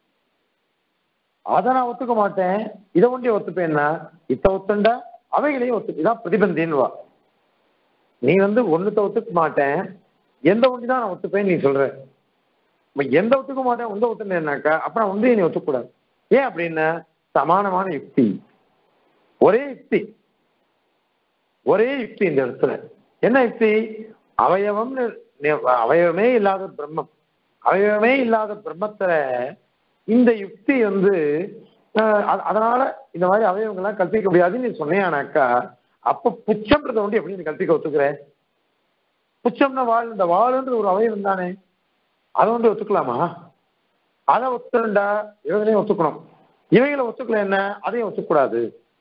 அதை நான் ஒத்துக்க மாட்டேன் இதை ஒண்டி ஒத்துப்பேன்னா இத்த ஒத்துண்டா அவைகளையும் ஒத்து இதான் பிரதிபந்தின்வா நீ வந்து ஒண்ணுத்த ஒத்துக்க மாட்டேன் எந்த ஒண்டி தான் நான் ஒத்துப்பேன் நீ சொல்ற இப்ப எந்த ஒத்துக்க மாட்டேன் உந்த ஒத்துனேன்னாக்கா அப்புறம் ஒன்றையும் நீ ஒத்துக்கூடாது ஏன் அப்படின்னா சமானமான யுக்தி ஒரே யுக்தி ஒரே யுக்தி இந்த இடத்துல என்ன யுக்தி அவயவம்னு நி- அவயவமே இல்லாத பிரம்மம் அவயவமே இல்லாத பிரம்மத்துல இந்த யுக்தி வந்து அஹ், அ- அதனால இந்த மாதிரி அவயவங்கள்லாம் கற்பிக்க முடியாதுன்னு நீ சொன்னியானாக்கா அப்ப புச்சம்ன்றத வந்து எப்படி நீ கற்பிக்க ஒத்துக்கிற புச்சம்னா வாழ் இந்த வாழுன்ற ஒரு அவயவம் தானே அதை வந்து ஒத்துக்கலாமா அதை ஒத்துண்டா இவங்களையும் ஒத்துக்கணும் இவைகளை ஒத்துக்கல என்ன அதையும் ஒத்துக்கூடாது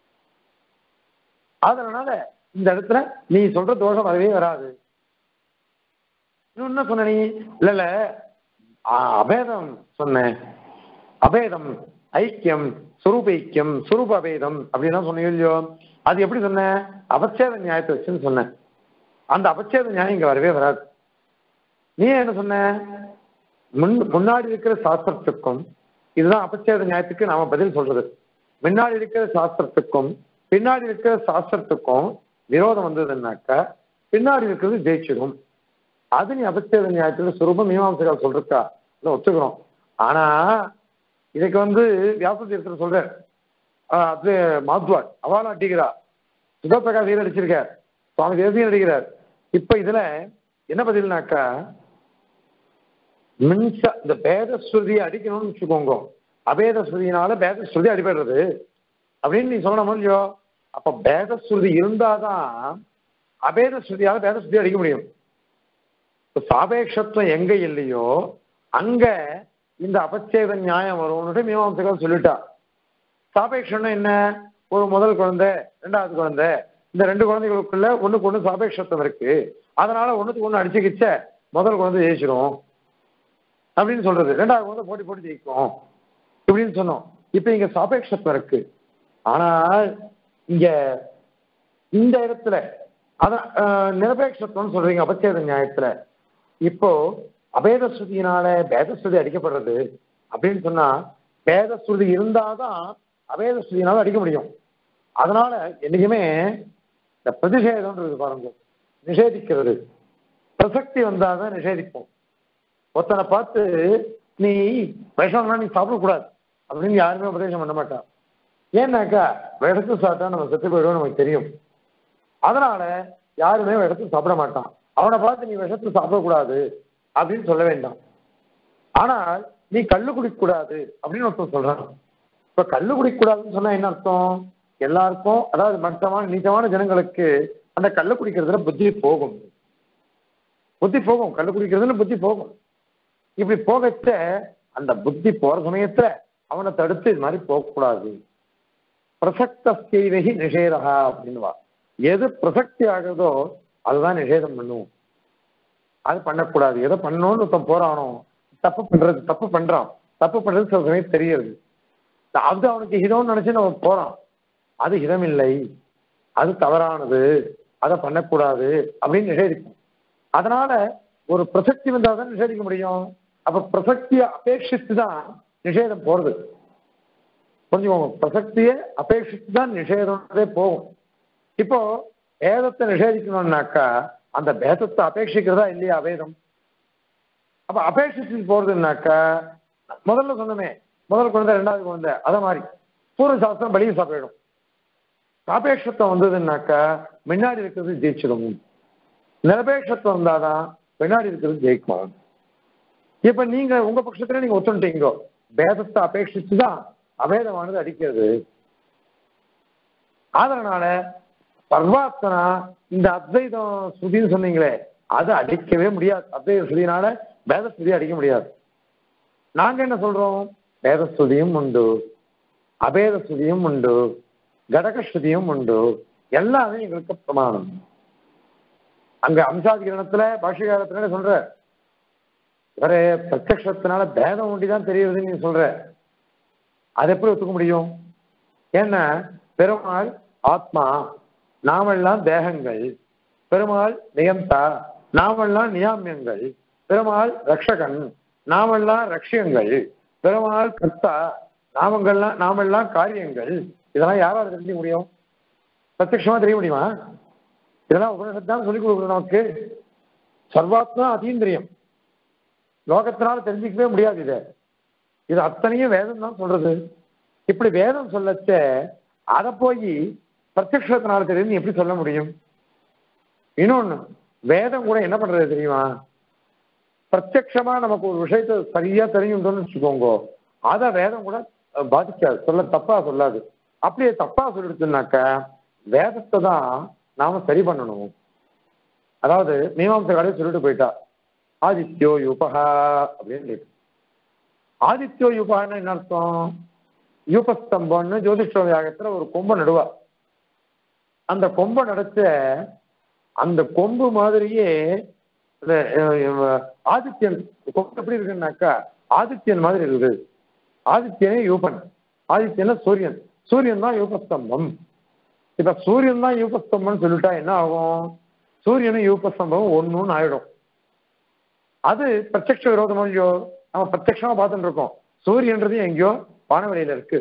அதனால இந்த இடத்துல நீ சொல்ற தோஷம் வரவே வராது இன்னும் என்ன சொன்ன நீ இல்ல இல்ல ஆ, அபேதம் சொன்னேன் அபேதம் ஐக்கியம் சுரூப ஐக்கியம் சுரூப அபேதம் அப்படின்னா சொன்னீங்க இல்லையோ அது எப்படி சொன்ன அபச்சேத நியாயத்தை வச்சுன்னு சொன்னேன் அந்த அபச்சேத நியாயம் இங்க வரவே வராது நீ என்ன சொன்ன முன் முன்னாடி இருக்கிற சாஸ்திரத்துக்கும் இதுதான் அபச்சேத நியாயத்துக்கு நாம பதில் சொல்றது முன்னாடி இருக்கிற சாஸ்திரத்துக்கும் பின்னாடி இருக்கிற சாஸ்திரத்துக்கும் விரோதம் வந்ததுன்னாக்கா பின்னாடி இருக்கிறது ஜெயிச்சிடும் அது நீ அபச்சேத நியாயத்துல சுரூபம் மீமாம்சகால் சொல்றா இல்லை ஒத்துக்கிறோம் ஆனா இதுக்கு வந்து வியாசதீர்த்தர் சொல்ற அது மாத்வார் அவளும் அடிக்கிறா சுகப்பிரகாஷ் அடிச்சிருக்கார் சுவாமி தேசியம் அடிக்கிறார் இப்ப இதுல என்ன பதில்னாக்கா மின்ச இந்த பேத ஸ்ருதியை அடிக்கணும்னு வச்சுக்கோங்க அபேத ஸ்ருதியினால பேத ஸ்ருதி அடிபடுறது அப்படின்னு நீ சொல்லணும் இல்லையோ அப்ப பேத ஸ்ருதி இருந்தாதான் அபேத ஸ்ருதியால பேத ஸ்ருதி அடிக்க முடியும் இப்ப சாபேட்சத்துவம் எங்க இல்லையோ அங்க இந்த அபச்சேத நியாயம் வரும்னுட்டு மீமாம்சகர் சொல்லிட்டா சாபேட்சம்னா என்ன ஒரு முதல் குழந்தை ரெண்டாவது குழந்தை இந்த ரெண்டு குழந்தைகளுக்குள்ள ஒண்ணுக்கு ஒண்ணு சாபேட்சத்துவம் இருக்கு அதனால ஒண்ணுக்கு ஒண்ணு அடிச்சுக்கிச்ச முதல் குழந்தை ஜெயிச்சிடும் அப்படின்னு சொல்றது ரெண்டாவது குழந்தை போட்டி போட்டி ஜெயிக்கும் இப்படின்னு சொன்னோம் இப்ப இங்க சாபேட்சத்துவம் இருக்கு ஆனால் இங்க இந்த இடத்துல அதான் அஹ், நிரபேட்சத்துவம்னு சொல்றீங்க அபச்சேத நியாயத்துல இப்போ அபேத ஸ்ருதியினால பேத ஸ்ருதி அடிக்கப்படுறது அப்படின்னு சொன்னா பேத ஸ்ருதி இருந்தாதான் அபேத ஸ்ருதியினால அடிக்க முடியும் அதனால என்னைக்குமே இந்த பிரதிஷேதம்ன்றது பாருங்க நிஷேதிக்கிறது பிரசக்தி வந்தாதான் நிஷேதிப்போம் ஒருத்தனை பார்த்து நீ விஷம்னா நீ சாப்பிடக்கூடாது அப்படின்னு யாருமே உபதேசம் பண்ண மாட்டான் ஏன்னாக்கா விஷத்தை சாப்பிட்டா நம்ம செத்து போயிடுவோம் நமக்கு தெரியும் அதனால யாருமே இடத்துல சாப்பிட மாட்டான் அவனை பார்த்து நீ விஷத்தை சாப்பிடக்கூடாது அப்படின்னு சொல்ல வேண்டாம் ஆனால் நீ கள்ளு குடிக்கக்கூடாது அப்படின்னு ஒருத்தன் சொல்றான் இப்ப கள்ளு குடிக்கக்கூடாதுன்னு சொன்னா என்ன அர்த்தம் எல்லாருக்கும் அதாவது மட்டமான நீச்சமான ஜனங்களுக்கு அந்த கள்ளு குடிக்கிறதுல புத்தி போகும் புத்தி போகும் கள்ளு குடிக்கிறதுல புத்தி போகும் இப்படி போகச்ச அந்த புத்தி போற சமயத்துல அவனை தடுத்து இது மாதிரி போகக்கூடாது பிரசக்த செய்வகி நிஷேதா அப்படின்னுவா எது பிரசக்தி ஆகுதோ அதுதான் நிஷேதம் பண்ணுவோம் அது பண்ணக்கூடாது எதை பண்ணணும்னு ஒருத்தன் போறானோ தப்பு பண்றது தப்பு பண்றான் தப்பு பண்றது சில சமயம் தெரியுது அது அவனுக்கு ஹிதம்னு நினைச்சு அவன் போறான் அது ஹிதம் இல்லை அது தவறானது அதை பண்ணக்கூடாது அப்படின்னு நிஷேதிக்கும் அதனால ஒரு பிரசக்தி வந்தால் தான் நிஷேதிக்க முடியும் அப்ப பிரசக்தியை அபேட்சித்து தான் நிஷேதம் போறது புரிஞ்சுக்கோங்க பிரசக்தியை அபேட்சித்து தான் நிஷேதம்ன்றதே போகும் இப்போ வேதத்தை நிஷேதிக்கணும்னாக்கா அந்த பேதத்தை அபேட்சிக்கிறதா இல்லையா அவேதம் அப்ப அபேட்சித்து போறதுன்னாக்கா முதல்ல சொன்னமே முதல் குழந்தை ரெண்டாவது குழந்தை அத மாதிரி பூர்வ சாஸ்திரம் பலியை சாப்பிடும் சாபேட்சத்துவம் வந்ததுன்னாக்கா முன்னாடி இருக்கிறது ஜெயிச்சிடும் நிரபேட்சத்துவம் வந்தாதான் பின்னாடி இருக்கிறது ஜெயிக்கும் இப்ப நீங்க உங்க பட்சத்துல நீங்க ஒத்துட்டீங்க பேதத்தை அபேட்சித்து தான் அபேதமானது அடிக்கிறது அதனால பர்வாத்தனா இந்த அத்வைதம் ஸ்ருதின்னு சொன்னீங்களே அது அடிக்கவே முடியாது அத்வைத ஸ்ருதினால வேத ஸ்ருதி அடிக்க முடியாது நாங்க என்ன சொல்றோம் வேத ஸ்ருதியும் உண்டு அபேத ஸ்ருதியும் உண்டு கடக ஸ்ருதியும் உண்டு எல்லாமே எங்களுக்கு பிரமாணம் அங்க அம்சாதிகரணத்துல பாஷிகாரத்தினால சொல்ற இவரே பிரத்யக்ஷத்தினால பேதம் ஒண்டிதான் தெரியுதுன்னு நீங்க சொல்ற அதை எப்படி ஒத்துக்க முடியும் ஏன்னா பெருமாள் ஆத்மா நாமெல்லாம் தேகங்கள் பெருமாள் நியந்தா நாமெல்லாம் நியாமியங்கள் பெருமாள் ரக்ஷகன் நாமெல்லாம் ரக்ஷியங்கள் பெருமாள் கர்த்தா நாமங்கள்லாம் நாமெல்லாம் காரியங்கள் இதெல்லாம் யாரால தெரிஞ்சுக்க முடியும் பிரத்யட்சமா தெரிய முடியுமா இதெல்லாம் உபனிஷத்து தான் சொல்லிக் கொடுக்கணும் நமக்கு சர்வாத்மா அதீந்திரியம் லோகத்தினால தெரிஞ்சிக்கவே முடியாது இதை இது அத்தனையும் வேதம் தான் சொல்றது இப்படி வேதம் சொல்லச்ச அதை போய் பிரத்யக்ஷத்தினால தெரியுதுன்னு எப்படி சொல்ல முடியும் இன்னொன்னு வேதம் கூட என்ன பண்றது தெரியுமா பிரத்யக்ஷமா நமக்கு ஒரு விஷயத்தை சரியா தெரிஞ்சுட்டோம்னு வச்சுக்கோங்க அதை வேதம் கூட பாதிக்காது சொல்ல தப்பா சொல்லாது அப்படியே தப்பா சொல்லிடுச்சுனாக்க வேதத்தை தான் நாம சரி பண்ணணும் அதாவது மீமாம்ச கடையை சொல்லிட்டு போயிட்டா ஆதித்யோ யுபகா அப்படின்னு இருக்கு ஆதித்யோ யுபகான்னு என்ன அர்த்தம் யூபஸ்தம்பம்னு ஜோதிஷ்ட யாகத்துல ஒரு கொம்பை நடுவா அந்த கொம்பை நடைச்ச அந்த கொம்பு மாதிரியே இந்த ஆதித்யன் கொம்பு எப்படி இருக்குன்னாக்கா ஆதித்யன் மாதிரி இருக்குது ஆதித்யனே யூபன் ஆதித்யன சூரியன் சூரியன் தான் யூபஸ்தம்பம் இப்ப சூரியன் தான் யூபஸ்தம்பம்னு சொல்லிட்டா என்ன ஆகும் சூரியனும் யூபஸ்தம்பம் ஒன்றுன்னு ஆயிடும் அது பிரத்யக்ஷ விரோதமோ இல்லையோ நம்ம பிரத்யட்சமா பார்த்துட்டு இருக்கோம் சூரியன்றது எங்கேயோ வானவெளியில இருக்கு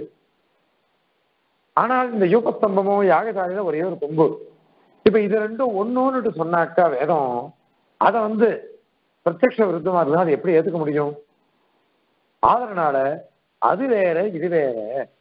ஆனால் இந்த யூபஸ்தம்பமும் யாகசாலையில ஒரே ஒரு கொம்பு இப்ப இது ரெண்டும் ஒன்னொன்னு சொன்னாக்கா வேதம் அதை வந்து பிரத்யக்ஷ விருத்தமா இருந்தா அதை எப்படி ஏத்துக்க முடியும் அதனால அது வேற இது வேற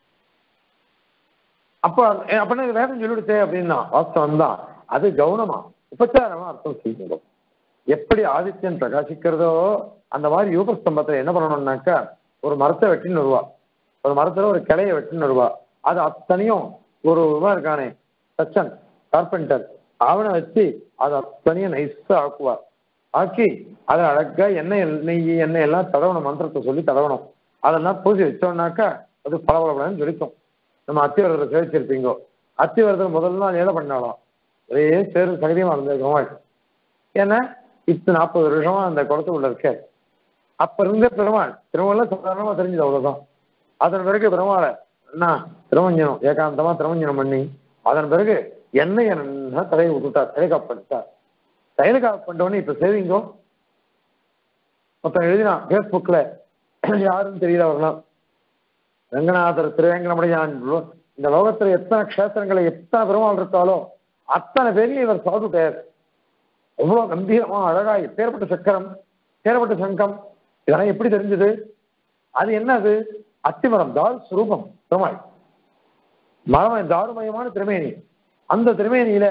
அப்ப அப்படின்னா வேதம் சொல்லிடுச்சே அப்படின்னா வாஸ்தவம் தான் அது கவனமா உபச்சாரமா அர்த்தம் செய்யணும் எப்படி ஆதித்யன் பிரகாசிக்கிறதோ அந்த மாதிரி யூபஸ்தம்பத்தை என்ன பண்ணணும்னாக்கா ஒரு மரத்தை வெட்டின்னு வருவா ஒரு மரத்துல ஒரு கிளைய வெட்டின்னு வருவா அது அத்தனையும் ஒரு இதுவா இருக்கானே சச்சன் கார்பெண்டர் அவனை வச்சு அது அத்தனையும் நைஸா ஆக்குவா ஆக்கி அதை அழகா எண்ணெய் நெய் எண்ணெய் எல்லாம் தடவணும் மந்திரத்தை சொல்லி தடவணும் அதெல்லாம் பூசி வச்சோம்னாக்கா அது பளபளபலன்னு ஜொலிக்கும் நம்ம அத்திவரத்தை சேவிச்சிருப்பீங்கோ அத்திவரத்துக்கு முதல் நாள் ஏழை பண்ணாலும் ஒரே சேரு சகதியமா இருந்திருக்கோம் ஏன்னா இத்து நாற்பது வருஷமா அந்த குளத்துக்குள்ள இருக்க அப்ப இருந்த பெருமாள் திருமணம் சாதாரணமா தெரிஞ்சது அவ்வளவுதான் அதன் பிறகு பெருமாளை என்ன திருமஞ்சனம் ஏகாந்தமா திருமஞ்சனம் பண்ணி அதன் பிறகு எண்ணெய் என்ன தலையை விட்டுட்டார் தலைகாப்பு பண்ணிட்டார் தலைகாப்பு பண்ணிட்டோன்னு இப்ப சேவிங்கோ மொத்தம் எழுதினான் பேஸ்புக்ல யாருன்னு தெரியல அவர்லாம் ரங்கநாதர் திருவேங்கடமுடையான் இந்த லோகத்துல எத்தனை க்ஷேத்திரங்களை எத்தனை பெருமாள் இருக்காலோ அத்தனை பேரையும் இவர் சாதுட்டார் அவ்வளவு கம்பீரமா அழகா பேர்பட்ட சக்கரம் பேர்பட்ட சங்கம் இதெல்லாம் எப்படி தெரிஞ்சது அது என்ன அது அத்திமரம் தால் சுரூபம் பெருமாள் மரம் தாருமயமான திருமேனி அந்த திருமேனியில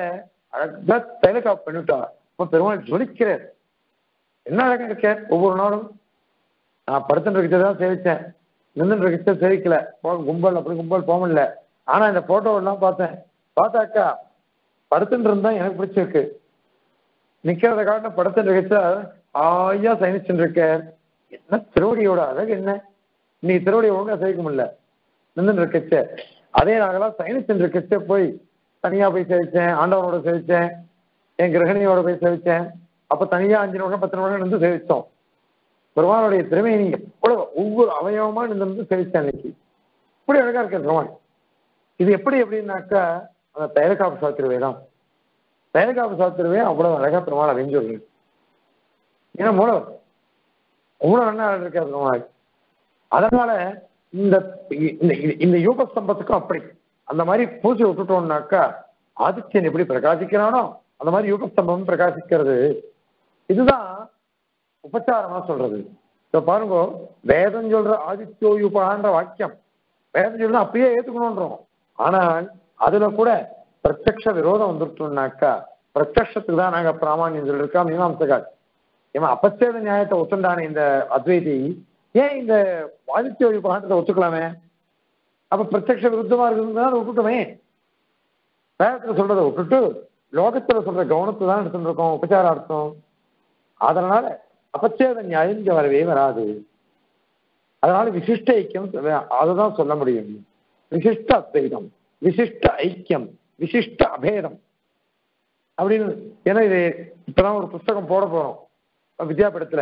அழகா தைலக்காப்பு பண்ணிவிட்டா இப்ப பெருமாள் ஜொலிக்கிறார் என்ன அழகா இருக்க ஒவ்வொரு நாளும் நான் படுத்துட்டு இருக்கிறதான் சேவிச்சேன் நின்றுட்டு இருக்கிறத சேவிக்கல போ கும்பல் அப்படி கும்பல் போக முடியல ஆனா இந்த போட்டோ எல்லாம் பார்த்தேன் பார்த்தாக்கா படுத்துட்டு இருந்தா எனக்கு பிடிச்சிருக்கு நிக்கிறத காட்டின படுத்துட்டு இருக்கச்ச ஆயா சயனிச்சுட்டு இருக்க என்ன திருவடியோட அழகு என்ன நீ திருவடியை ஒழுங்கா சேவிக்க முடியல நின்றுட்டு இருக்கச்ச அதே நாங்களாம் சயனிச்சுட்டு இருக்கச்ச போய் தனியா போய் சேவிச்சேன் ஆண்டவனோட சேவிச்சேன் என் கிரகணியோட போய் சேவிச்சேன் அப்ப தனியா அஞ்சு நிமிடம் பத்து நிமிடம் நின்று சேவிச்சோம் பெருமானுடைய திறமையை நீங்க எவ்வளவு ஒவ்வொரு அவயவமா நின்று சேவிச்சேன் அன்னைக்கு இப்படி அழகா இருக்க பெருமான் இது எப்படி எப்படின்னாக்கா அந்த தைலக்காப்பு சாத்திருவே தான் தைலக்காப்பு சாத்திருவே அவ்வளவு அழகா பெருமாள் அறிஞ்சொல்லு ஏன்னா மூலவர் அவ்வளவு நல்லா இருக்காரு பெருமாள் அதனால இந்த இந்த இந்த யூக ஸ்தம்பத்துக்கும் அப்படி அந்த மாதிரி பூஜை விட்டுட்டோம்னாக்கா ஆதித்யன் எப்படி பிரகாசிக்கிறானோ அந்த மாதிரி யூக ஸ்தம்பம் பிரகாசிக்கிறது இதுதான் உபச்சாரமா சொல்றது இப்ப பாருங்க வேதம் சொல்ற ஆதித்யோ யுபான்ற வாக்கியம் வேதம் சொல்றது அப்படியே ஏத்துக்கணும்ன்றோம் ஆனால் அதுல கூட பிரத்யக்ஷ விரோதம் வந்துட்டோம்னாக்கா பிரத்யக்ஷத்துக்கு தான் நாங்க பிராமணியம் சொல்லியிருக்கோம் மீமாம்சகால் இவன் அப்பச்சேத நியாயத்தை ஒத்துண்டானே இந்த அத்வைதி ஏன் இந்த ஆதித்ய யுபான்றதை ஒத்துக்கலாமே அப்ப பிரத்யக்ஷ விருத்தமா இருக்குதுன்னு அதை விட்டுட்டோமே வேதத்துல சொல்றதை விட்டுட்டு லோகத்துல சொல்ற கவனத்தை தான் எடுத்துட்டு இருக்கோம் உபச்சார அர்த்தம் அதனால அபச்சேத நியாயம் இங்க வரவே வராது அதனால விசிஷ்ட ஐக்கியம் அதுதான் சொல்ல முடியும் விசிஷ்ட அத்வைதம் விசிஷ்ட ஐக்கியம் விசிஷ்ட அபேதம் அப்படின்னு ஏன்னா இது இப்பதான் ஒரு புஸ்தகம் போட போறோம் வித்யாபீடத்துல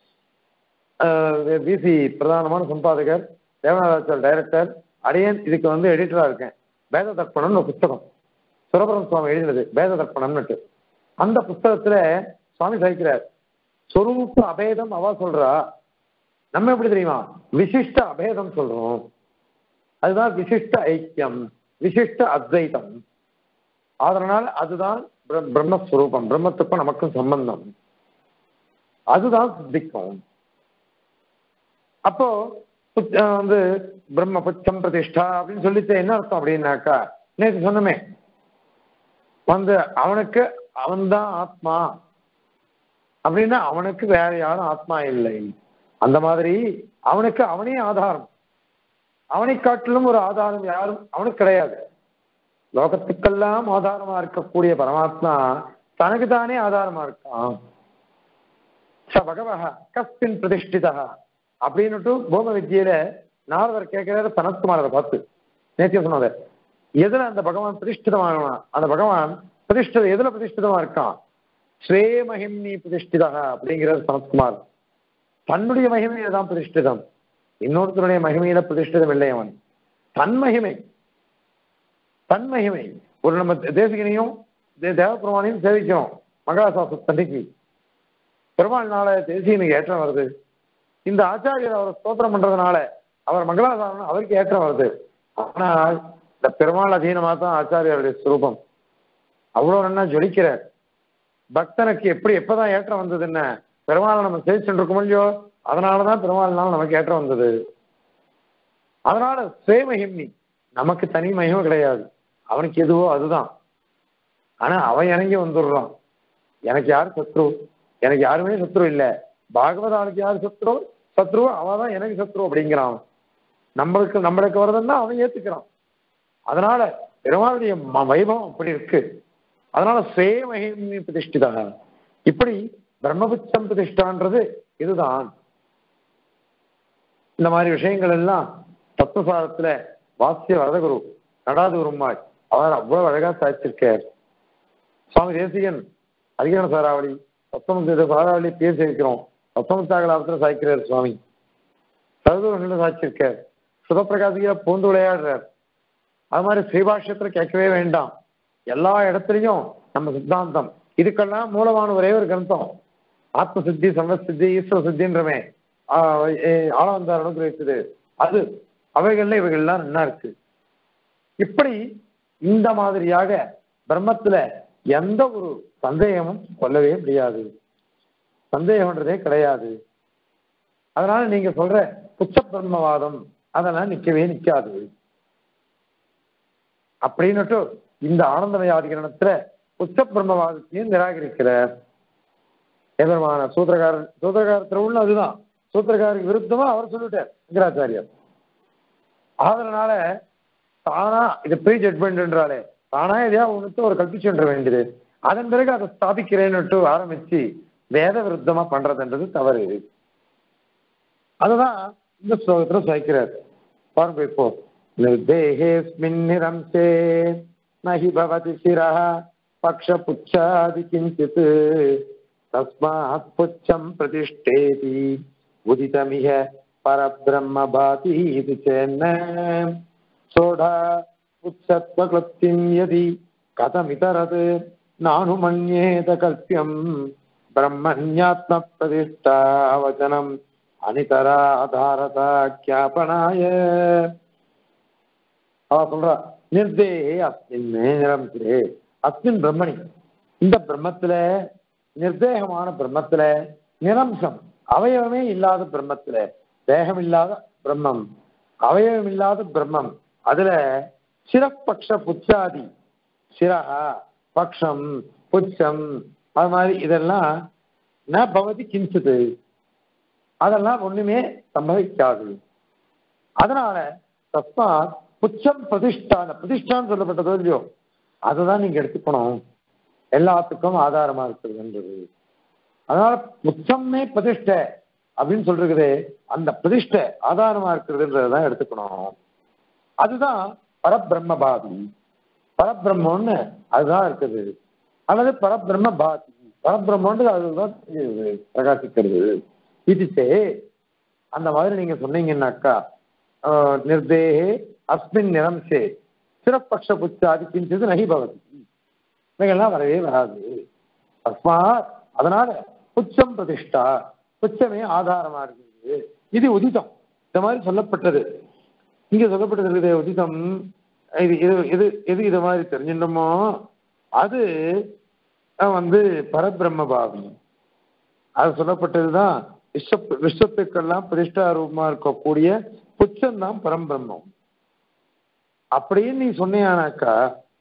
பிசி பிரதானமான சம்பாதகர் தேவநாதாச்சல் டைரக்டர் அடையன் இதுக்கு வந்து எடிட்டரா இருக்கேன் வேத தர்ப்பணம்னு ஒரு புஸ்தகம் சுரபரம் சுவாமி எழுதினது வேத தர்ப்பணம்னுட்டு அந்த புஸ்தகத்துல சுவாமி சகிக்கிறார் சொரூப அபேதம் அவ சொல்றா நம்ம எப்படி தெரியுமா விசிஷ்ட அபேதம் சொல்றோம் அதுதான் விசிஷ்ட ஐக்கியம் விசிஷ்ட அத்வைதம் அதனால அதுதான் பிரம்மஸ்வரூபம் பிரம்மத்துக்கும் நமக்கும் சம்பந்தம் அதுதான் சித்திக்கும் அப்போ வந்து பிரம்ம புச்சம் பிரதிஷ்டா அப்படின்னு சொல்லிட்டு என்ன அர்த்தம் அப்படின்னாக்கா நேற்று சொன்னமே வந்து அவனுக்கு அவன்தான் ஆத்மா அப்படின்னா அவனுக்கு வேற யாரும் ஆத்மா இல்லை அந்த மாதிரி அவனுக்கு அவனே ஆதாரம் அவனை காட்டிலும் ஒரு ஆதாரம் யாரும் அவனுக்கு கிடையாது லோகத்துக்கெல்லாம் ஆதாரமா இருக்கக்கூடிய பரமாத்மா தனக்கு தானே ஆதாரமா இருக்கான் ச பகவஹ கஸ்மின் பிரதிஷ்டிதா அப்படின்னுட்டு பூம வித்தியில நாரதர் கேட்கிறாரு சனத்குமாரரை பார்த்து நேற்று சொன்னது எதுல அந்த பகவான் பிரதிஷ்டிதமான அந்த பகவான் பிரதிஷ்டித எதுல பிரதிஷ்டிதமா இருக்கான் ஸ்ரே மகிம்னி பிரதிஷ்டிதா அப்படிங்கிறது சனத்குமார் தன்னுடைய மகிமையில தான் பிரதிஷ்டிதம் இன்னொருத்தருடைய மகிமையில பிரதிஷ்டிதம் இல்லை அவன் தன் மகிமை தன் மகிமை ஒரு நம்ம தேசிகனையும் தேவபெருமானையும் சேவிக்கிறோம் மகாசாசத்தன்னைக்கு பெருமாள் நாள தேசிகனுக்கு ஏற்றம் வருது இந்த ஆச்சாரியர் அவரை ஸ்தோத்திரம் பண்றதுனால அவர் மங்களாசாரணம் அவருக்கு ஏற்றம் வருது ஆனால் இந்த பெருமாள் அதீனமா தான் ஆச்சாரியருடைய சுரூபம் அவ்வளவு நன்னா ஜொலிக்கிறார் பக்தனுக்கு எப்படி எப்பதான் ஏற்றம் வந்தது என்ன பெருமாளை நம்ம சேவிச்சுட்டு இருக்கோம் இல்லையோ அதனாலதான் பெருமாள்னால நமக்கு ஏற்றம் வந்தது அதனால சுயமகிம்னி நமக்கு தனி மகிமை கிடையாது அவனுக்கு எதுவோ அதுதான் ஆனா அவன் இறங்கி வந்துடுறான் எனக்கு யார் சத்ரு எனக்கு யாருமே சத்ரு இல்லை பாகவதாளுக்கு யார் சத்ரு சத்ரு அவன் தான் எனக்கு சத்ரு அப்படிங்கிறான் நம்மளுக்கு நம்மளுக்கு வரதுன்னா அவன் ஏத்துக்கிறான் அதனால பெருமாளுடைய வைபவம் அப்படி இருக்கு அதனால சேமகிமி பிரதிஷ்டிதா இப்படி பிரம்மபுச்சம் பிரதிஷ்டான்றது இதுதான் இந்த மாதிரி விஷயங்கள் எல்லாம் தத்துவசாரத்துல வாசிய வரதகுரு நடாதுருமாய் அவர் அவ்வளவு அழகா சாய்ச்சிருக்கார் சுவாமி தேசிகன் அதிகார சாராவளி தத்துவமுத்த சாராவளி பேர் சேர்க்கிறோம் தத்துவமுத்தாகலாபத்துல சாய்க்கிறார் சுவாமி சரதூரங்கள சாய்ச்சிருக்கார் சுதப்பிரகாசியா பூந்து விளையாடுறார் அது மாதிரி ஸ்ரீபாஷ்யத்துல கேட்கவே வேண்டாம் எல்லா இடத்துலையும் நம்ம சித்தாந்தம் இதுக்கெல்லாம் மூலமான ஒரே ஒரு கிரந்தம் ஆத்ம சித்தி சமசித்தி ஈஸ்வர சித்தின்றமே ஆளவந்தார் அனுகிரகிச்சது அது அவைகள்ல இவைகள்லாம் என்ன இருக்கு இப்படி இந்த மாதிரியாக பிரம்மத்துல எந்த ஒரு சந்தேகமும் கொள்ளவே முடியாது சந்தேகம்ன்றதே கிடையாது அதனால நீங்க சொல்ற புச்ச பிரம்மவாதம் அதெல்லாம் நிக்கவே நிக்காது அப்படின்னுட்டு இந்த ஆனந்தமய அதிகரணத்துல புத்த பிரம்மவாதத்தையும் நிராகரிக்கிறார் எதிர்மான சூத்திரகாரர் சூத்திரகாரத்தில் உள்ள அதுதான் சூத்திரகாரருக்கு விருத்தமா அவர் சொல்லிட்டார் சங்கராச்சாரியர் அதனால தானா இது ப்ரீ ஜட்மெண்ட்ன்றாலே தானா எதையா ஒன்று ஒரு கல்பிச்சுன்ற வேண்டியது அதன் பிறகு அதை ஸ்தாபிக்கிறேன்னுட்டு ஆரம்பிச்சு வேத விருத்தமா பண்றதுன்றது தவறு அதுதான் இந்த ஸ்லோகத்துல சாய்க்கிறார் பாருங்க இப்போ நிர்தேகேஸ்மின் நிரம்சே நஹி பவதி சிரः பக்ஷபுச்சாதி கிஞ்சித் தஸ்மாத் புச்சம் பிரதிஷ்டேதி உதிதமிக பரபிரம்ம பாதி இது சேன்ன சோடா உச்சத்வக்லுப்திம் யதி கதமிதரத் நானுமன்யேத கல்பியம் பிரம்மண்யாத்ம பிரதிஷ்டா வச்சனம் அனிதராதாரதா கியாபனாய அவ சொல்றா நிர்தேகே அஸ்மின் நிரம்பிரே அஸ்மின் பிரம்மணி இந்த பிரம்மத்துல நிர்தேகமான பிரம்மத்துல நிரம்சம் அவயவமே இல்லாத பிரம்மத்துல தேகம் இல்லாத பிரம்மம் அவயவம் இல்லாத பிரம்மம் அதுல சிரப்பக்ஷ புச்சாதி சிரஹா பக்ஷம் புச்சம் அது மாதிரி இதெல்லாம் ந பவதி கிஞ்சிது அதெல்லாம் ஒண்ணுமே சம்பவிக்காது அதனால தஸ்மாத் புச்சம் பிரதிஷ்டா அந்த பிரதிஷ்டான்னு சொல்லப்பட்டதோ இல்லையோ அதுதான் நீங்க எடுத்துக்கணும் எல்லாத்துக்கும் ஆதாரமா இருக்கிறதுன்றது அதனால புச்சம்னே பிரதிஷ்டை அப்படின்னு சொல்றது அந்த பிரதிஷ்டை ஆதாரமா இருக்கிறதுன்றதான் எடுத்துக்கணும் அதுதான் பரபிரம்ம பாதி பரபிரம்மன்னு அதுதான் இருக்குது அல்லது பரபிரம்ம பாதி பரபிரம்மன்றது அதுதான் தெரியுது, பிரகாசிக்கிறது இதுச்சே அந்த மாதிரி நீங்க சொன்னீங்கன்னாக்கா ஆஹ், நிர்தேகே அஸ்மின் நிரம்சே சிறப்பக்ஷ புச்சாதி கிஞ்சது நகி பவதி இவைகள்லாம் வரவே வராது தஸ்மாத் அதனால புச்சம் பிரதிஷ்டா புச்சமே ஆதாரமா இருக்குது இது உதிதம் இந்த மாதிரி சொல்லப்பட்டது இங்க சொல்லப்பட்டது இருக்குது உதிதம் இது இது இது எது இது மாதிரி தெரிஞ்சிட்டோமோ அது அஹ், வந்து பரபிரம்ம பாவி அது சொல்லப்பட்டதுதான் விஸ்வ விஸ்வத்துக்கெல்லாம் பிரதிஷ்டா ரூபமா இருக்கக்கூடிய புச்சம் தான் பரம்பிரம்மம் அப்படின்னு நீ சொன்னியானாக்கா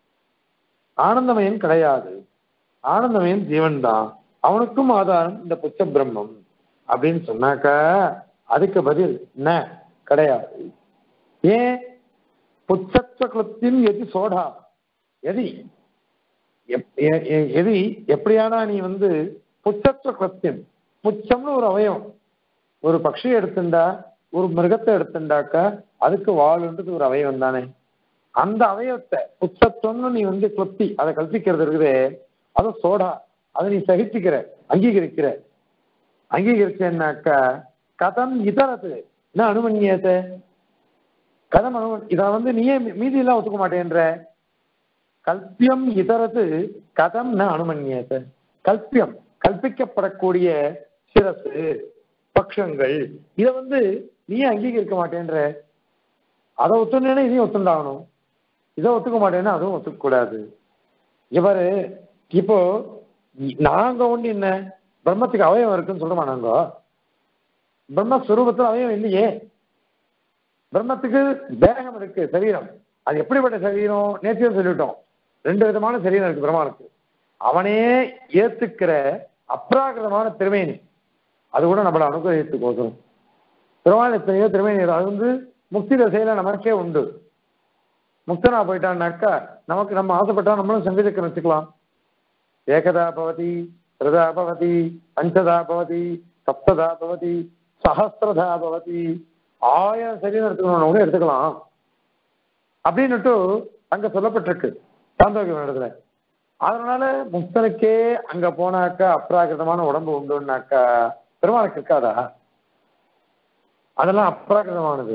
ஆனந்தமயன் கிடையாது ஆனந்தமயன் ஜீவன் தான் அவனுக்கும் ஆதாரம் இந்த புச்ச பிரம்மம் அப்படின்னு சொன்னாக்கா அதுக்கு பதில் என்ன கிடையாது ஏன் புச்சத்வ கிருத்தின் எதி சோடா எதி எப்- எ- எ- எதி எப்படியானா நீ வந்து புச்சத்வ கிருத்தியம் புச்சம்னு ஒரு அவயம் ஒரு பட்சியை எடுத்துண்டா ஒரு மிருகத்தை எடுத்துண்டாக்கா அதுக்கு வாழுன்றது ஒரு அவயவம் தானே அந்த அவயவத்தை புச்சத்துவம்னு நீ வந்து கிளப்தி அதை கல்பிக்கிறது இருக்குதே அது சோடா அதை நீ சகிச்சுக்கிற அங்கீகரிக்கிற அங்கீகரிச்சேன்னாக்கா கதம் இதரது என்ன அனுமன்யத்தை கதம் அனு இதை வந்து நீயே மீ- மீதியெல்லாம் ஒத்துக்க மாட்டேன்ற கல்பியம் இதரது கதம் ந அனுமன்யத்தை கல்பியம் கல்பிக்கப்படக்கூடிய சிரசு பக்ஷங்கள் இதை வந்து நீயே அங்கீகரிக்க மாட்டேன்ற அதை ஒத்துனேன்னா இதையும் ஒத்துண்டாகணும் இதை ஒத்துக்க மாட்டேன்னா அதுவும் ஒத்துக்க கூடாது இவரு இப்போ இ- நாங்க ஒண்ணு என்ன பிரம்மத்துக்கு அவயவம் இருக்குன்னு சொல்றோமா நாங்க பிரம்மஸ்வரூபத்தில் அவயவம் இல்லையே பிரம்மத்துக்கு தேகம் இருக்கு சரீரம் அது எப்படிப்பட்ட சரீரம் நேற்றையும் சொல்லிட்டோம் ரெண்டு விதமான சரீரம் இருக்கு பிரம்மாவுக்கு அவனே ஏத்துக்கிற அப்ராகிருதமான திருமேனி அது கூட நம்மளை அனுகிரகித்துக்கோசரம் பெருமாள் எத்தனையோ திருமேனி அது வந்து முக்தி தசையில நமக்கே உண்டு முக்தனா போயிட்டான்னாக்கா நமக்கு நம்ம ஆசைப்பட்டா நம்மளும் சங்கீதக்கம் வச்சுக்கலாம் ஏகதா பவதி திருதா பவதி பஞ்சதா பவதி சப்ததா பவதி சஹசிரதா பவதி ஆயிரம் சரீரம் எடுத்துக்கணும் கூட எடுத்துக்கலாம் அப்படின்னுட்டு அங்க சொல்லப்பட்டிருக்கு சாந்தோக்கிய இடத்துல அதனால முக்தனுக்கே அங்க போனாக்கா அப்ராகிருதமான உடம்பு உண்டுன்னாக்கா பெருமாளுக்கு இருக்காதா அதெல்லாம் அப்ராகிருதமானது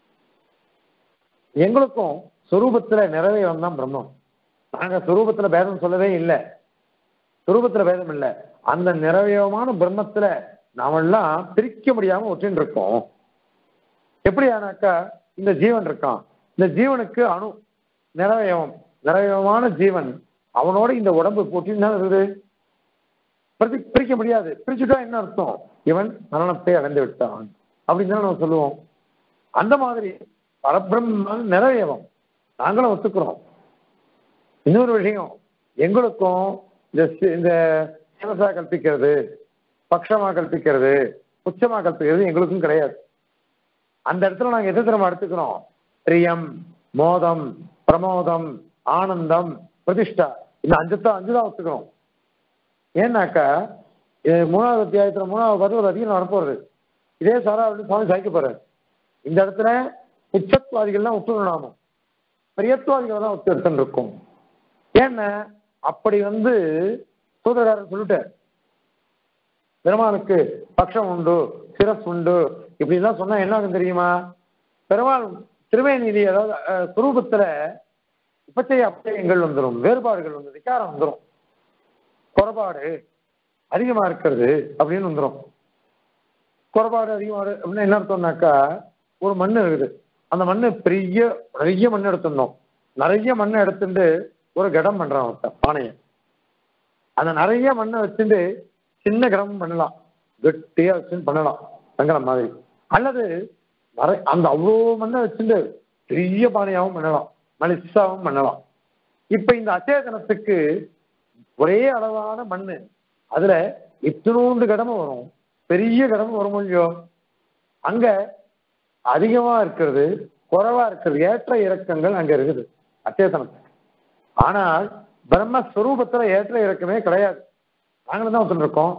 எங்களுக்கும் சொரூபத்துல நிறைவேறம் தான் பிரம்மம் நாங்க சொரூபத்துல பேதம் சொல்லவே இல்லை சொரூபத்துல பேதம் இல்லை அந்த நிறைவேவமான பிரம்மத்துல நாமெல்லாம் பிரிக்க முடியாம ஒற்றின்னு இருக்கோம் எப்படியானாக்கா இந்த ஜீவன் இருக்கான் இந்த ஜீவனுக்கு அணு நிறைவயவம் நிறைவயமான ஜீவன் அவனோட இந்த உடம்பு போட்டின்னு தான் இருக்குது பிரதி பிரிக்க முடியாது பிரிச்சுட்டா என்ன அர்த்தம் இவன் மரணத்தை அடைந்து விட்டான் அப்படின்னு தான் நம்ம சொல்லுவோம் அந்த மாதிரி பரபிரம்ம நிறைவேவம் நாங்களும் ஒத்துக்கிறோம் இன்னொரு விஷயம் எங்களுக்கும் இந்த சி- இந்த சிவசா கல்பிக்கிறது பக்ஷமா கல்பிக்கிறது உச்சமா கல்பிக்கிறது எங்களுக்கும் கிடையாது அந்த இடத்துல நாங்க எதை திறமை எடுத்துக்கிறோம் பிரியம் மோதம் பிரமோதம் ஆனந்தம் பிரதிஷ்டா இந்த அஞ்சுதான் அஞ்சுதான் ஒத்துக்கிறோம் ஏன்னாக்கா இது மூணாவது அத்தியாயத்துல மூணாவது பதிவு ஒரு அதிகம் வரப்போறது இதே சாரா வந்து சுவாமி சாய்க்க போறாரு இந்த இடத்துல உச்சத்வாதிகள்லாம் ஒத்துக்கணும் நாம பிரியத்வாதிகள் தான் ஒத்து எடுத்துன்னு இருக்கும் ஏன்னா அப்படி வந்து சூதகாரர் சொல்லிட்டார் பெருமாளுக்கு பக்ஷம் உண்டு சிரஸ் உண்டு இப்படிலாம் சொன்னா என்ன ஆகும் தெரியுமா பெருமாள் திருவேணிலி அதாவது அஹ், சுரூபத்துல உபச்சய அபச்சயங்கள் வந்துடும் வேறுபாடுகள் வந்து விகாரம் வந்துடும் குறைபாடு அதிகமா இருக்கிறது அப்படின்னு வந்துடும் குறைபாடு அதிகமா இரு- அப்படின்னா என்ன அர்த்தம்னாக்கா ஒரு மண் இருக்குது அந்த மண்ணு பெரிய நிறைய மண் எடுத்துடணும் நிறைய மண்ணை எடுத்துட்டு ஒரு கடம் பண்றான் ஒருத்தன் பானையை அந்த நிறைய மண்ணை வச்சுட்டு சின்ன கிரமம் பண்ணலாம் கெட்டியா வச்சுன்னு பண்ணலாம் சங்கடம் மாதிரி அல்லது நிறை- அந்த அவ்வளோ மண்ணை வச்சுட்டு பெரிய பானையாகவும் பண்ணலாம் மலிசாவும் பண்ணலாம் இப்ப இந்த அச்சேதனத்துக்கு ஒரே அளவான மண்ணு அதுல இத்தினூண்டு கடமை வரும் பெரிய கடமை வரும் இல்லையோ அங்க அதிகமா இருக்கிறது குறைவா இருக்கிறது ஏற்ற இறக்கங்கள் அங்க இருக்குது அச்சேதனத்துக்கு ஆனால் பிரம்மஸ்வரூபத்துல ஏற்ற இறக்கமே கிடையாது நாங்களும் தான் ஒருத்தர் இருக்கோம்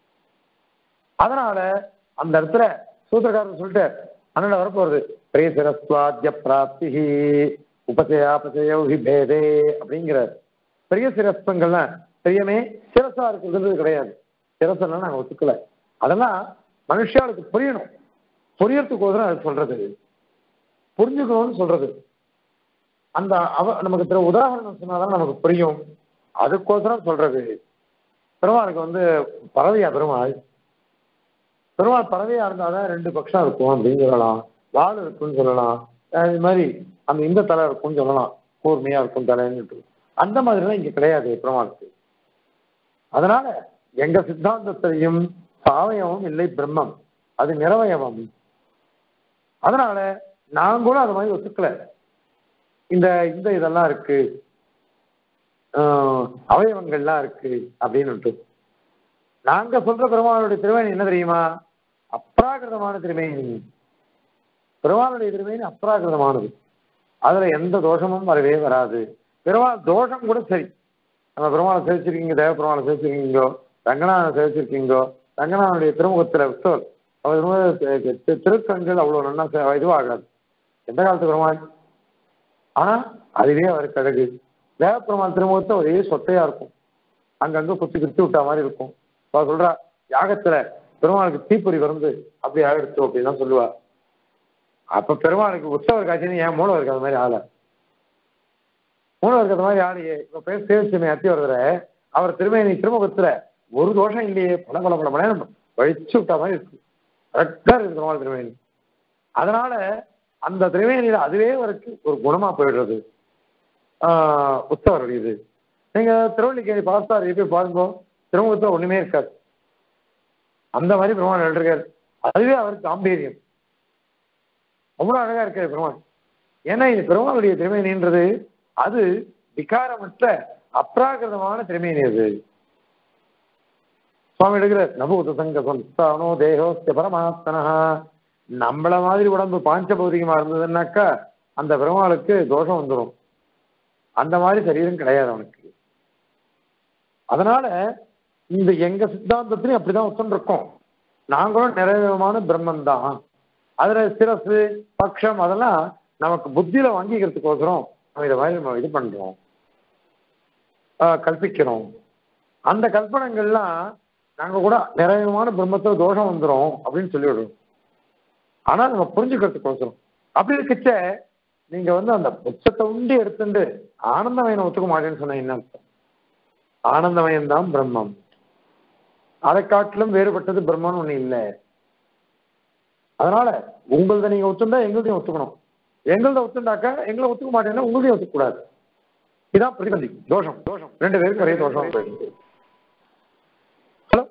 அதனால அந்த இடத்துல சூத்திரக்காரர் சொல்லிட்டு அண்ணன் வரப்போறது பிரியசிரஸ்வாத்திய பிராப்தி உபசயாபசயோ ஹி பேதே அப்படிங்கிறார் பெரிய சிரஸ்பங்கள்லாம் பெரியமே சிரசா இருக்கிறது கிடையாது சிரசெல்லாம் நாங்க ஒத்துக்கல அதெல்லாம் மனுஷாளுக்கு புரியணும் புரியறதுக்கோசரம் அது சொல்றது புரிஞ்சுக்கணும்னு சொல்றது அந்த அவ நமக்கு திரு உதாரணம் சொன்னாதான் நமக்கு புரியும் அதுக்கோசரம் சொல்றது பெருமாளுக்கு வந்து பறவையா பெருமாள் பெருமாள் பறவையா இருந்தாதான் ரெண்டு பட்சம் இருக்கும் அப்படின்னு சொல்லலாம் வால் இருக்குன்னு சொல்லலாம் அஹ் இது மாதிரி அந்த இந்த தலை இருக்கும்னு சொல்லலாம் கூர்மையா இருக்கும் தலைன்னு அந்த மாதிரிலாம் இங்க கிடையாது பெருமாளுக்கு அதனால எங்க சித்தாந்தத்திலையும் சாவயவம் இல்லை பிரம்மம் அது நிறவயவம் அதனால நான் கூட அது மாதிரி ஒத்துக்கல இந்த இந்த இதெல்லாம் இருக்கு ஆஹ் அவயவங்கள்லாம் இருக்கு அப்படின்னு நாங்க சொல்ற பெருமாளுடைய திருமேனி என்ன தெரியுமா அப்ராகிருதமான திருமேனி பெருமாளுடைய திருமேனி அப்ராகிருதமானது அதுல எந்த தோஷமும் வரவே வராது பெருமாள் தோஷம் கூட சரி நம்ம பெருமாளை சேவிச்சிருக்கீங்க தேவ பெருமாளை சேவிச்சிருக்கீங்கோ ரங்கநாதனை சேவிச்சிருக்கீங்கோ ரங்கநாதனுடைய திருமுகத்துல உற்சவர் அவர் திருமுக தி- தி- திருக்கண்கள் அவ்வளவு நல்லா சே- இதுவாகாது எந்த காலத்து பெருமாள் ஆனா அதுவே அவருக்கு அழகு தேவ பெருமாள் திருமுகத்தை ஒரே சொத்தையா இருக்கும் அங்கங்க குத்தி குத்தி விட்டா மாதிரி இருக்கும் அவ சொல்றா யாகத்துல பெருமாளுக்கு தீப்பொறி வந்து அப்படி ஆகிடுச்சு அப்படின்னு சொல்லுவா அப்ப பெருமாளுக்கு உற்சவர் காட்சின்னு ஏன் மூலவருக்கு அது மாதிரி ஆள மூலவருக்கு அது மாதிரி ஆளையே இப்ப பேர் சேவிச்சுமே அத்தி வருதுற அவர் திருமேனி திருமுகத்துல ஒரு தோஷம் இல்லையே பல பல பல மணி நேரம் வழிச்சு விட்ட மாதிரி இருக்கு கரெக்டா இருக்கு பெருமாள் திருமேனி அதனால அந்த திருமேனியில அதுவே அவருக்கு ஒரு குணமா போயிடுறது ஆஹ் உற்சவருடைய இது நீங்க திருவள்ளிக்கேணி பாஸ்தார் போய் பாருங்க திருமுகத்துல ஒண்ணுமே இருக்காது அந்த மாதிரி பெருமாள் எழுதிருக்காரு அதுவே அவருக்கு காம்பீரியம் அவ்வளவு அழகா இருக்காரு பெருமாள் ஏன்னா இது பெருமாளுடைய திருமேனின்றது அது விகாரமற்ற அப்ராகிருதமான திருமேனி அது சுவாமி எடுக்கிறார் நபூத சங்க சம்ஸ்தானோ தேகோஸ்ய பரமாத்மனா நம்மள மாதிரி உடம்பு பாஞ்சபௌதிகமா இருந்ததுன்னாக்கா அந்த பெருமாளுக்கு தோஷம் வந்துடும் அந்த மாதிரி சரீரம் கிடையாது அவனுக்கு அதனால இந்த எங்க சித்தாந்தத்திலையும் அப்படிதான் ஒத்துன்னு இருக்கோம் நாங்களும் நிறைவேறமான பிரம்மன் தான் அதுல சிரசு பக்ஷம் அதெல்லாம் நமக்கு புத்தியில வாங்கிக்கிறதுக்கோசரம் நம்ம இதை மாதிரி நம்ம இது பண்றோம் ஆஹ் கல்பிக்கிறோம் அந்த கல்பனைகள்லாம் நாங்க கூட நிறையமான பிரம்மத்துல தோஷம் வந்துரும் அப்படின்னு சொல்லிவிடுவோம் ஆனா நம்ம புரிஞ்சுக்கிறதுக்கோசரம் அப்படி இருக்கச்ச நீங்க வந்து அந்த உச்சத்தை உண்டி எடுத்துட்டு ஆனந்தமயனை ஒத்துக்க மாட்டேன்னு சொன்ன என்ன அர்த்தம் ஆனந்தமயம் தான் பிரம்மம் அதை காட்டிலும் வேறுபட்டது பிரம்மன்னு ஒண்ணு இல்லை அதனால உங்களத நீங்க ஒத்துண்டா எங்கள்தையும் ஒத்துக்கணும் எங்களத ஒத்துண்டாக்கா எங்களை ஒத்துக்க மாட்டேன்னா உங்களையும் ஒத்துக்கூடாது இதான் பிரதிபந்தி தோஷம் தோஷம் ரெண்டு பேருக்கு நிறைய தோஷம் போயிடுது ஹலோ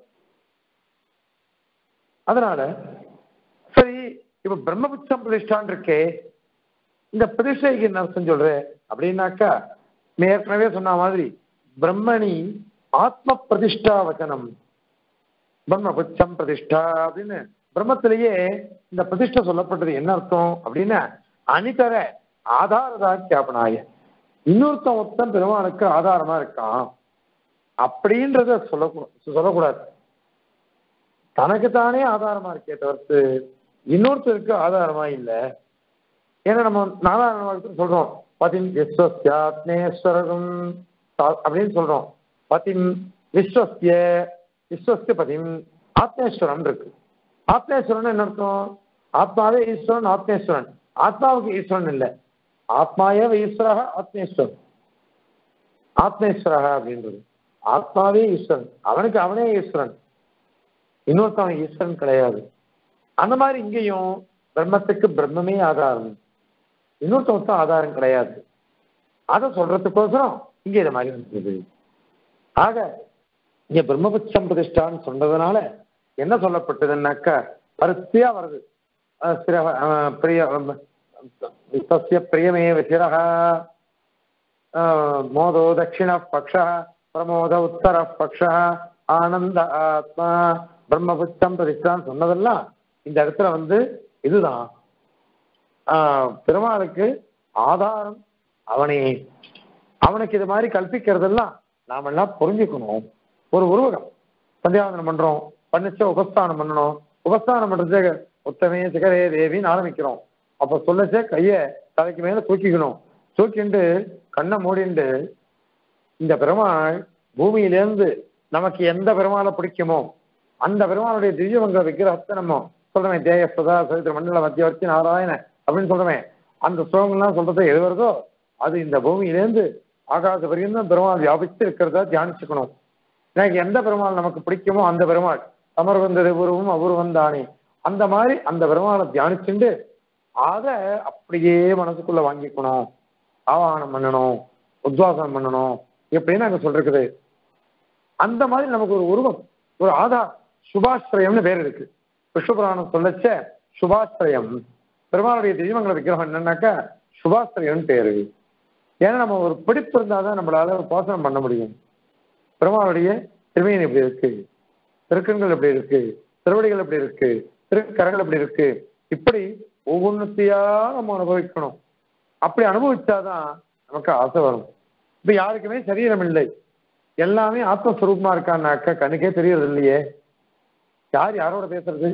அதனால சரி இப்ப பிரம்மபுத்தம் பிரதிஷ்டான் இருக்கே இந்த பிரதிஷ்டைக்கு என்ன அர்த்தம் சொல்ற அப்படின்னாக்கா நீ ஏற்கனவே சொன்ன மாதிரி பிரம்மணி ஆத்ம பிரதிஷ்டா வச்சனம் பிரம்மபுச்சம் பிரதிஷ்டா அப்படின்னு பிரம்மத்திலேயே இந்த பிரதிஷ்டை சொல்லப்பட்டது என்ன அர்த்தம் அப்படின்னா அனிதர ஆதாரதா கேபனாய இன்னொருத்தன் ஒருத்தன் பெருமானுக்கு ஆதாரமா இருக்கான் அப்படின்றத சொல்ல சொல்லக்கூடாது தனக்கு தானே ஆதாரமா இருக்கே தவிர்த்து இன்னொருத்தருக்கு ஆதாரமா இல்லை ஏன்னா நம்ம நாராயண சொல்றோம் பதின் விஸ்வஸ்யாத்மேஸ்வரகம் அப்படின்னு சொல்றோம் பதின் விஸ்வஸ்ய விஸ்வஸ்ய பதின் ஆத்மேஸ்வரன் இருக்கு ஆத்மேஸ்வரன் என்ன அர்த்தம் ஆத்மாவே ஈஸ்வரன் ஆத்மேஸ்வரன் ஆத்மாவுக்கு ஈஸ்வரன் இல்லை ஆத்மாயவ ஈஸ்வரக ஆத்மேஸ்வரன் ஆத்மேஸ்வரக அப்படின்றது ஆத்மாவே ஈஸ்வரன் அவனுக்கு அவனே ஈஸ்வரன் இன்னொருத்தவன் ஈஸ்வரன் கிடையாது அந்த மாதிரி இங்கேயும் பிரம்மத்துக்கு பிரம்மமே ஆதாரம் இன்னொருத்தவன் ஆதாரம் கிடையாது அதை சொல்றதுக்கோசரம் இங்க இது மாதிரி வந்தது ஆக இங்க பிரம்மபட்சம் பிரதிஷ்டான்னு சொன்னதுனால என்ன சொல்லப்பட்டதுன்னாக்கா வரிசையா வருது பிரிய சசிய பிரியமே சிரக மோதோ தட்சிண பக்ஷ பிரமோத உத்தர பக்ஷ ஆனந்த ஆத்மா பிரம்மபுத்தம் பிரதிஷ்டான்னு சொன்னதெல்லாம் இந்த இடத்துல வந்து இதுதான் பெருமாளுக்கு ஆதாரம் அவனே அவனுக்கு இது மாதிரி கல்பிக்கிறதெல்லாம் நாமெல்லாம் புரிஞ்சுக்கணும் ஒரு உருவகம் சந்தியாவந்தனம் பண்றோம் பண்ணிச்ச உபஸ்தானம் பண்ணணும் உபஸ்தானம் பண்றது உத்தமே சிகரே தேவின்னு ஆரம்பிக்கிறோம் அப்ப சொல்லச்சே கைய தலைக்கு மேல தூக்கிக்கணும் தூக்கிண்டு கண்ணை மூடிண்டு இந்த பெருமாள் பூமியிலேருந்து நமக்கு எந்த பெருமாளை பிடிக்குமோ அந்த பெருமாளுடைய திவ்யமங்க விக்கிரகத்தை நம்ம சொல்றமே தேய சதா சரித்திர மண்டல மத்தியவர்த்தி நாராயண அப்படின்னு சொல்றமே அந்த ஸ்லோகங்கள்லாம் சொல்றது எது வருதோ அது இந்த பூமியிலேருந்து ஆகாச வரையும் பெருமாள் வியாபித்து இருக்கிறதா தியானிச்சுக்கணும் எனக்கு எந்த பெருமாள் நமக்கு பிடிக்குமோ அந்த பெருமாள் அமர் வந்தது உருவம் அபூர்வம் தானே அந்த மாதிரி அந்த பெருமாளை தியானிச்சுண்டு அதை அப்படியே மனசுக்குள்ள வாங்கிக்கணும் ஆவாகனம் பண்ணணும் உத்வாசனம் பண்ணணும் எப்படின்னு அங்க சொல்றது அந்த மாதிரி நமக்கு ஒரு உருவம் ஒரு ஆதார் சுபாஸ்திரயம்னு பேர் இருக்கு விஷ்ணுபுராணம் சொல்லச்ச சுபாஸ்திரயம் பெருமாளுடைய தெய்வங்களை விக்கிரகம் என்னன்னாக்கா சுபாஸ்திரயம்னு பேரு ஏன்னா நம்ம ஒரு பிடிப்பு இருந்தாதான் நம்மளால உபாசனம் பண்ண முடியும் பெருமாளுடைய திருமையன் எப்படி இருக்கு திருக்கண்கள் எப்படி இருக்கு திருவடிகள் எப்படி இருக்கு திருக்கரங்கள் எப்படி இருக்கு இப்படி ஒவ்வொன்றத்தையா நம்ம அனுபவிக்கணும் அப்படி அனுபவிச்சாதான் நமக்கு ஆசை வரும் இப்ப யாருக்குமே சரீரம் இல்லை எல்லாமே ஆத்மஸ்வரூபமா இருக்கான்னாக்கா கண்ணுக்கே தெரியறது இல்லையே யார் யாரோட பேசுறது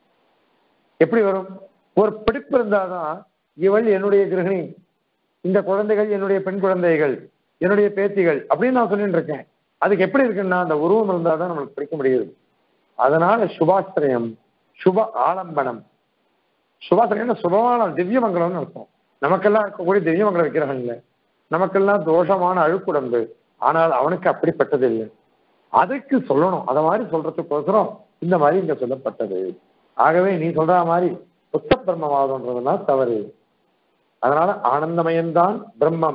எப்படி வரும் ஒரு பிடிப்பு இருந்தாதான் இவள் என்னுடைய கிரகிணி இந்த குழந்தைகள் என்னுடைய பெண் குழந்தைகள் என்னுடைய பேத்திகள் அப்படின்னு நான் சொல்லிட்டு இருக்கேன் அதுக்கு எப்படி இருக்குன்னா அந்த உருவம் இருந்தால் தான் நம்மளுக்கு பிடிக்க முடியுது அதனால சுபாஸ்திரயம் சுப ஆலம்பனம் சுபாஸ்திரயம் சுபமான திவ்யமங்கலம்னு அர்த்தம் நமக்கெல்லாம் இருக்கக்கூடிய திவ்யமங்கல விக்கிரகம் இல்லை நமக்கெல்லாம் தோஷமான அழுக்குடம்பு ஆனால் அவனுக்கு அப்படிப்பட்டது இல்லை அதுக்கு சொல்லணும் அதை மாதிரி சொல்றதுக்கோசரம் இந்த மாதிரி இங்க சொல்லப்பட்டது ஆகவே நீ சொல்ற மாதிரி புத்த பிரம்மவாதம்ன்றதுலாம் தவறு அதனால ஆனந்தமயம்தான் பிரம்மம்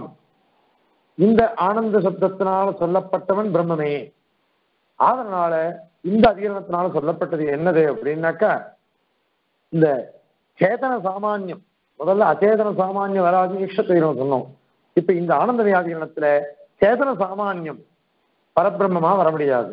இந்த ஆனந்த சப்தத்தினால சொல்லப்பட்டவன் பிரம்மமே அதனால இந்த அதிகரணத்தினால சொல்லப்பட்டது என்னது அப்படின்னாக்கா இந்த சேதன சாமானியம் முதல்ல அச்சேதன சாமானியம் வராது ஈஷத்துவம் சொன்னோம் இப்ப இந்த ஆனந்த வியாதிகரணத்துல சேதன சாமானியம் பரபிரம்மமா வர முடியாது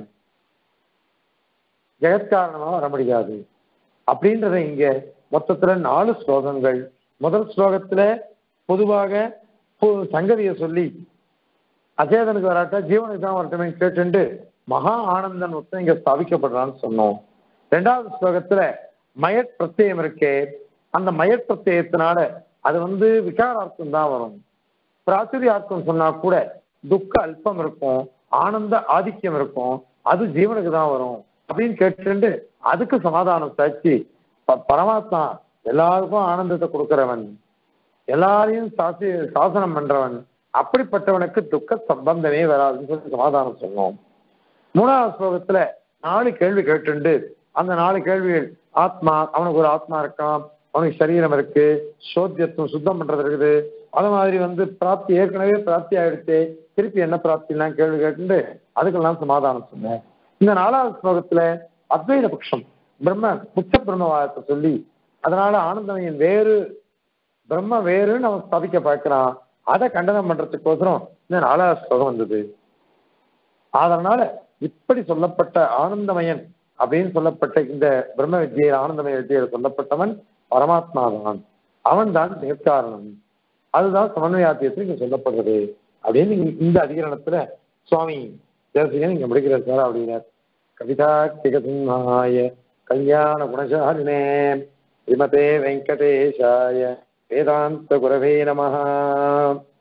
ஜெகத்காரணமா வர முடியாது அப்படின்றத இங்க மொத்தத்துல நாலு ஸ்லோகங்கள் முதல் ஸ்லோகத்துல பொதுவாக சங்கதியை சொல்லி அச்சேதனுக்கு வராட்டா ஜீவனுக்கு தான் வரட்டுமே கேட்டு மகா ஆனந்தன் ஒருத்தன் இங்க ஸ்தாபிக்கப்படுறான்னு சொன்னோம் ரெண்டாவது ஸ்லோகத்துல மயட் பிரத்யயம் இருக்கே அந்த மயட் பிரத்யத்தினால அது வந்து விகாரார்த்தம் தான் வரும் பிராச்சுரியார்த்தம் சொன்னா கூட துக்க அல்பம் இருக்கும் ஆனந்த ஆதிக்கம் இருக்கும் அது ஜீவனுக்கு தான் வரும் அப்படின்னு கேட்டு அதுக்கு சமாதானம் சாட்சி பரமாத்மா எல்லாருக்கும் ஆனந்தத்தை கொடுக்கிறவன் எல்லாரையும் சாசி சாசனம் பண்றவன் அப்படிப்பட்டவனுக்கு துக்க சம்பந்தமே வராதுன்னு சொல்லி சமாதானம் சொன்னோம் மூணாவது ஸ்லோகத்துல நாலு கேள்வி கேட்டுண்டு அந்த நாலு கேள்விகள் ஆத்மா அவனுக்கு ஒரு ஆத்மா இருக்கான் அவனுக்கு சரீரம் இருக்கு சோத்தியத்துவம் சுத்தம் பண்றது இருக்குது அது மாதிரி வந்து பிராப்தி ஏற்கனவே பிராப்தி ஆயிடுச்சு திருப்பி என்ன பிராப்திலாம் கேள்வி கேட்டு அதுக்கெல்லாம் சமாதானம் சொன்னேன் இந்த நாலாவது ஸ்லோகத்துல அத்வைத பட்சம் பிரம்ம புத்த பிரம்மவாதத்தை சொல்லி அதனால ஆனந்தமையின் வேறு பிரம்ம வேறுன்னு அவன் ஸ்தாபிக்க பார்க்கிறான் அதை கண்டனம் பண்றதுக்கோசரம் இந்த நாலாவது ஸ்லோகம் வந்தது அதனால இப்படி சொல்லப்பட்ட ஆனந்தமயன் அப்படின்னு சொல்லப்பட்ட இந்த பிரம்ம வித்தியை ஆனந்தமய வித்தியில் சொல்லப்பட்டவன் பரமாத்மா தான் அவன் தான் நிற்காரணம் அதுதான் சமன்வயாத்தியத்தில் இங்க சொல்லப்படுறது அப்படின்னு இங்க- இந்த அதிகரணத்துல சுவாமி தேசிகன் இங்க முடிக்கிறார் சார் அப்படின்னார் கவிதா சிம்ஹாய கல்யாண குணசாலினே ஸ்ரீமதே வெங்கடேஷாய வேதாந்த குரவே நமஹ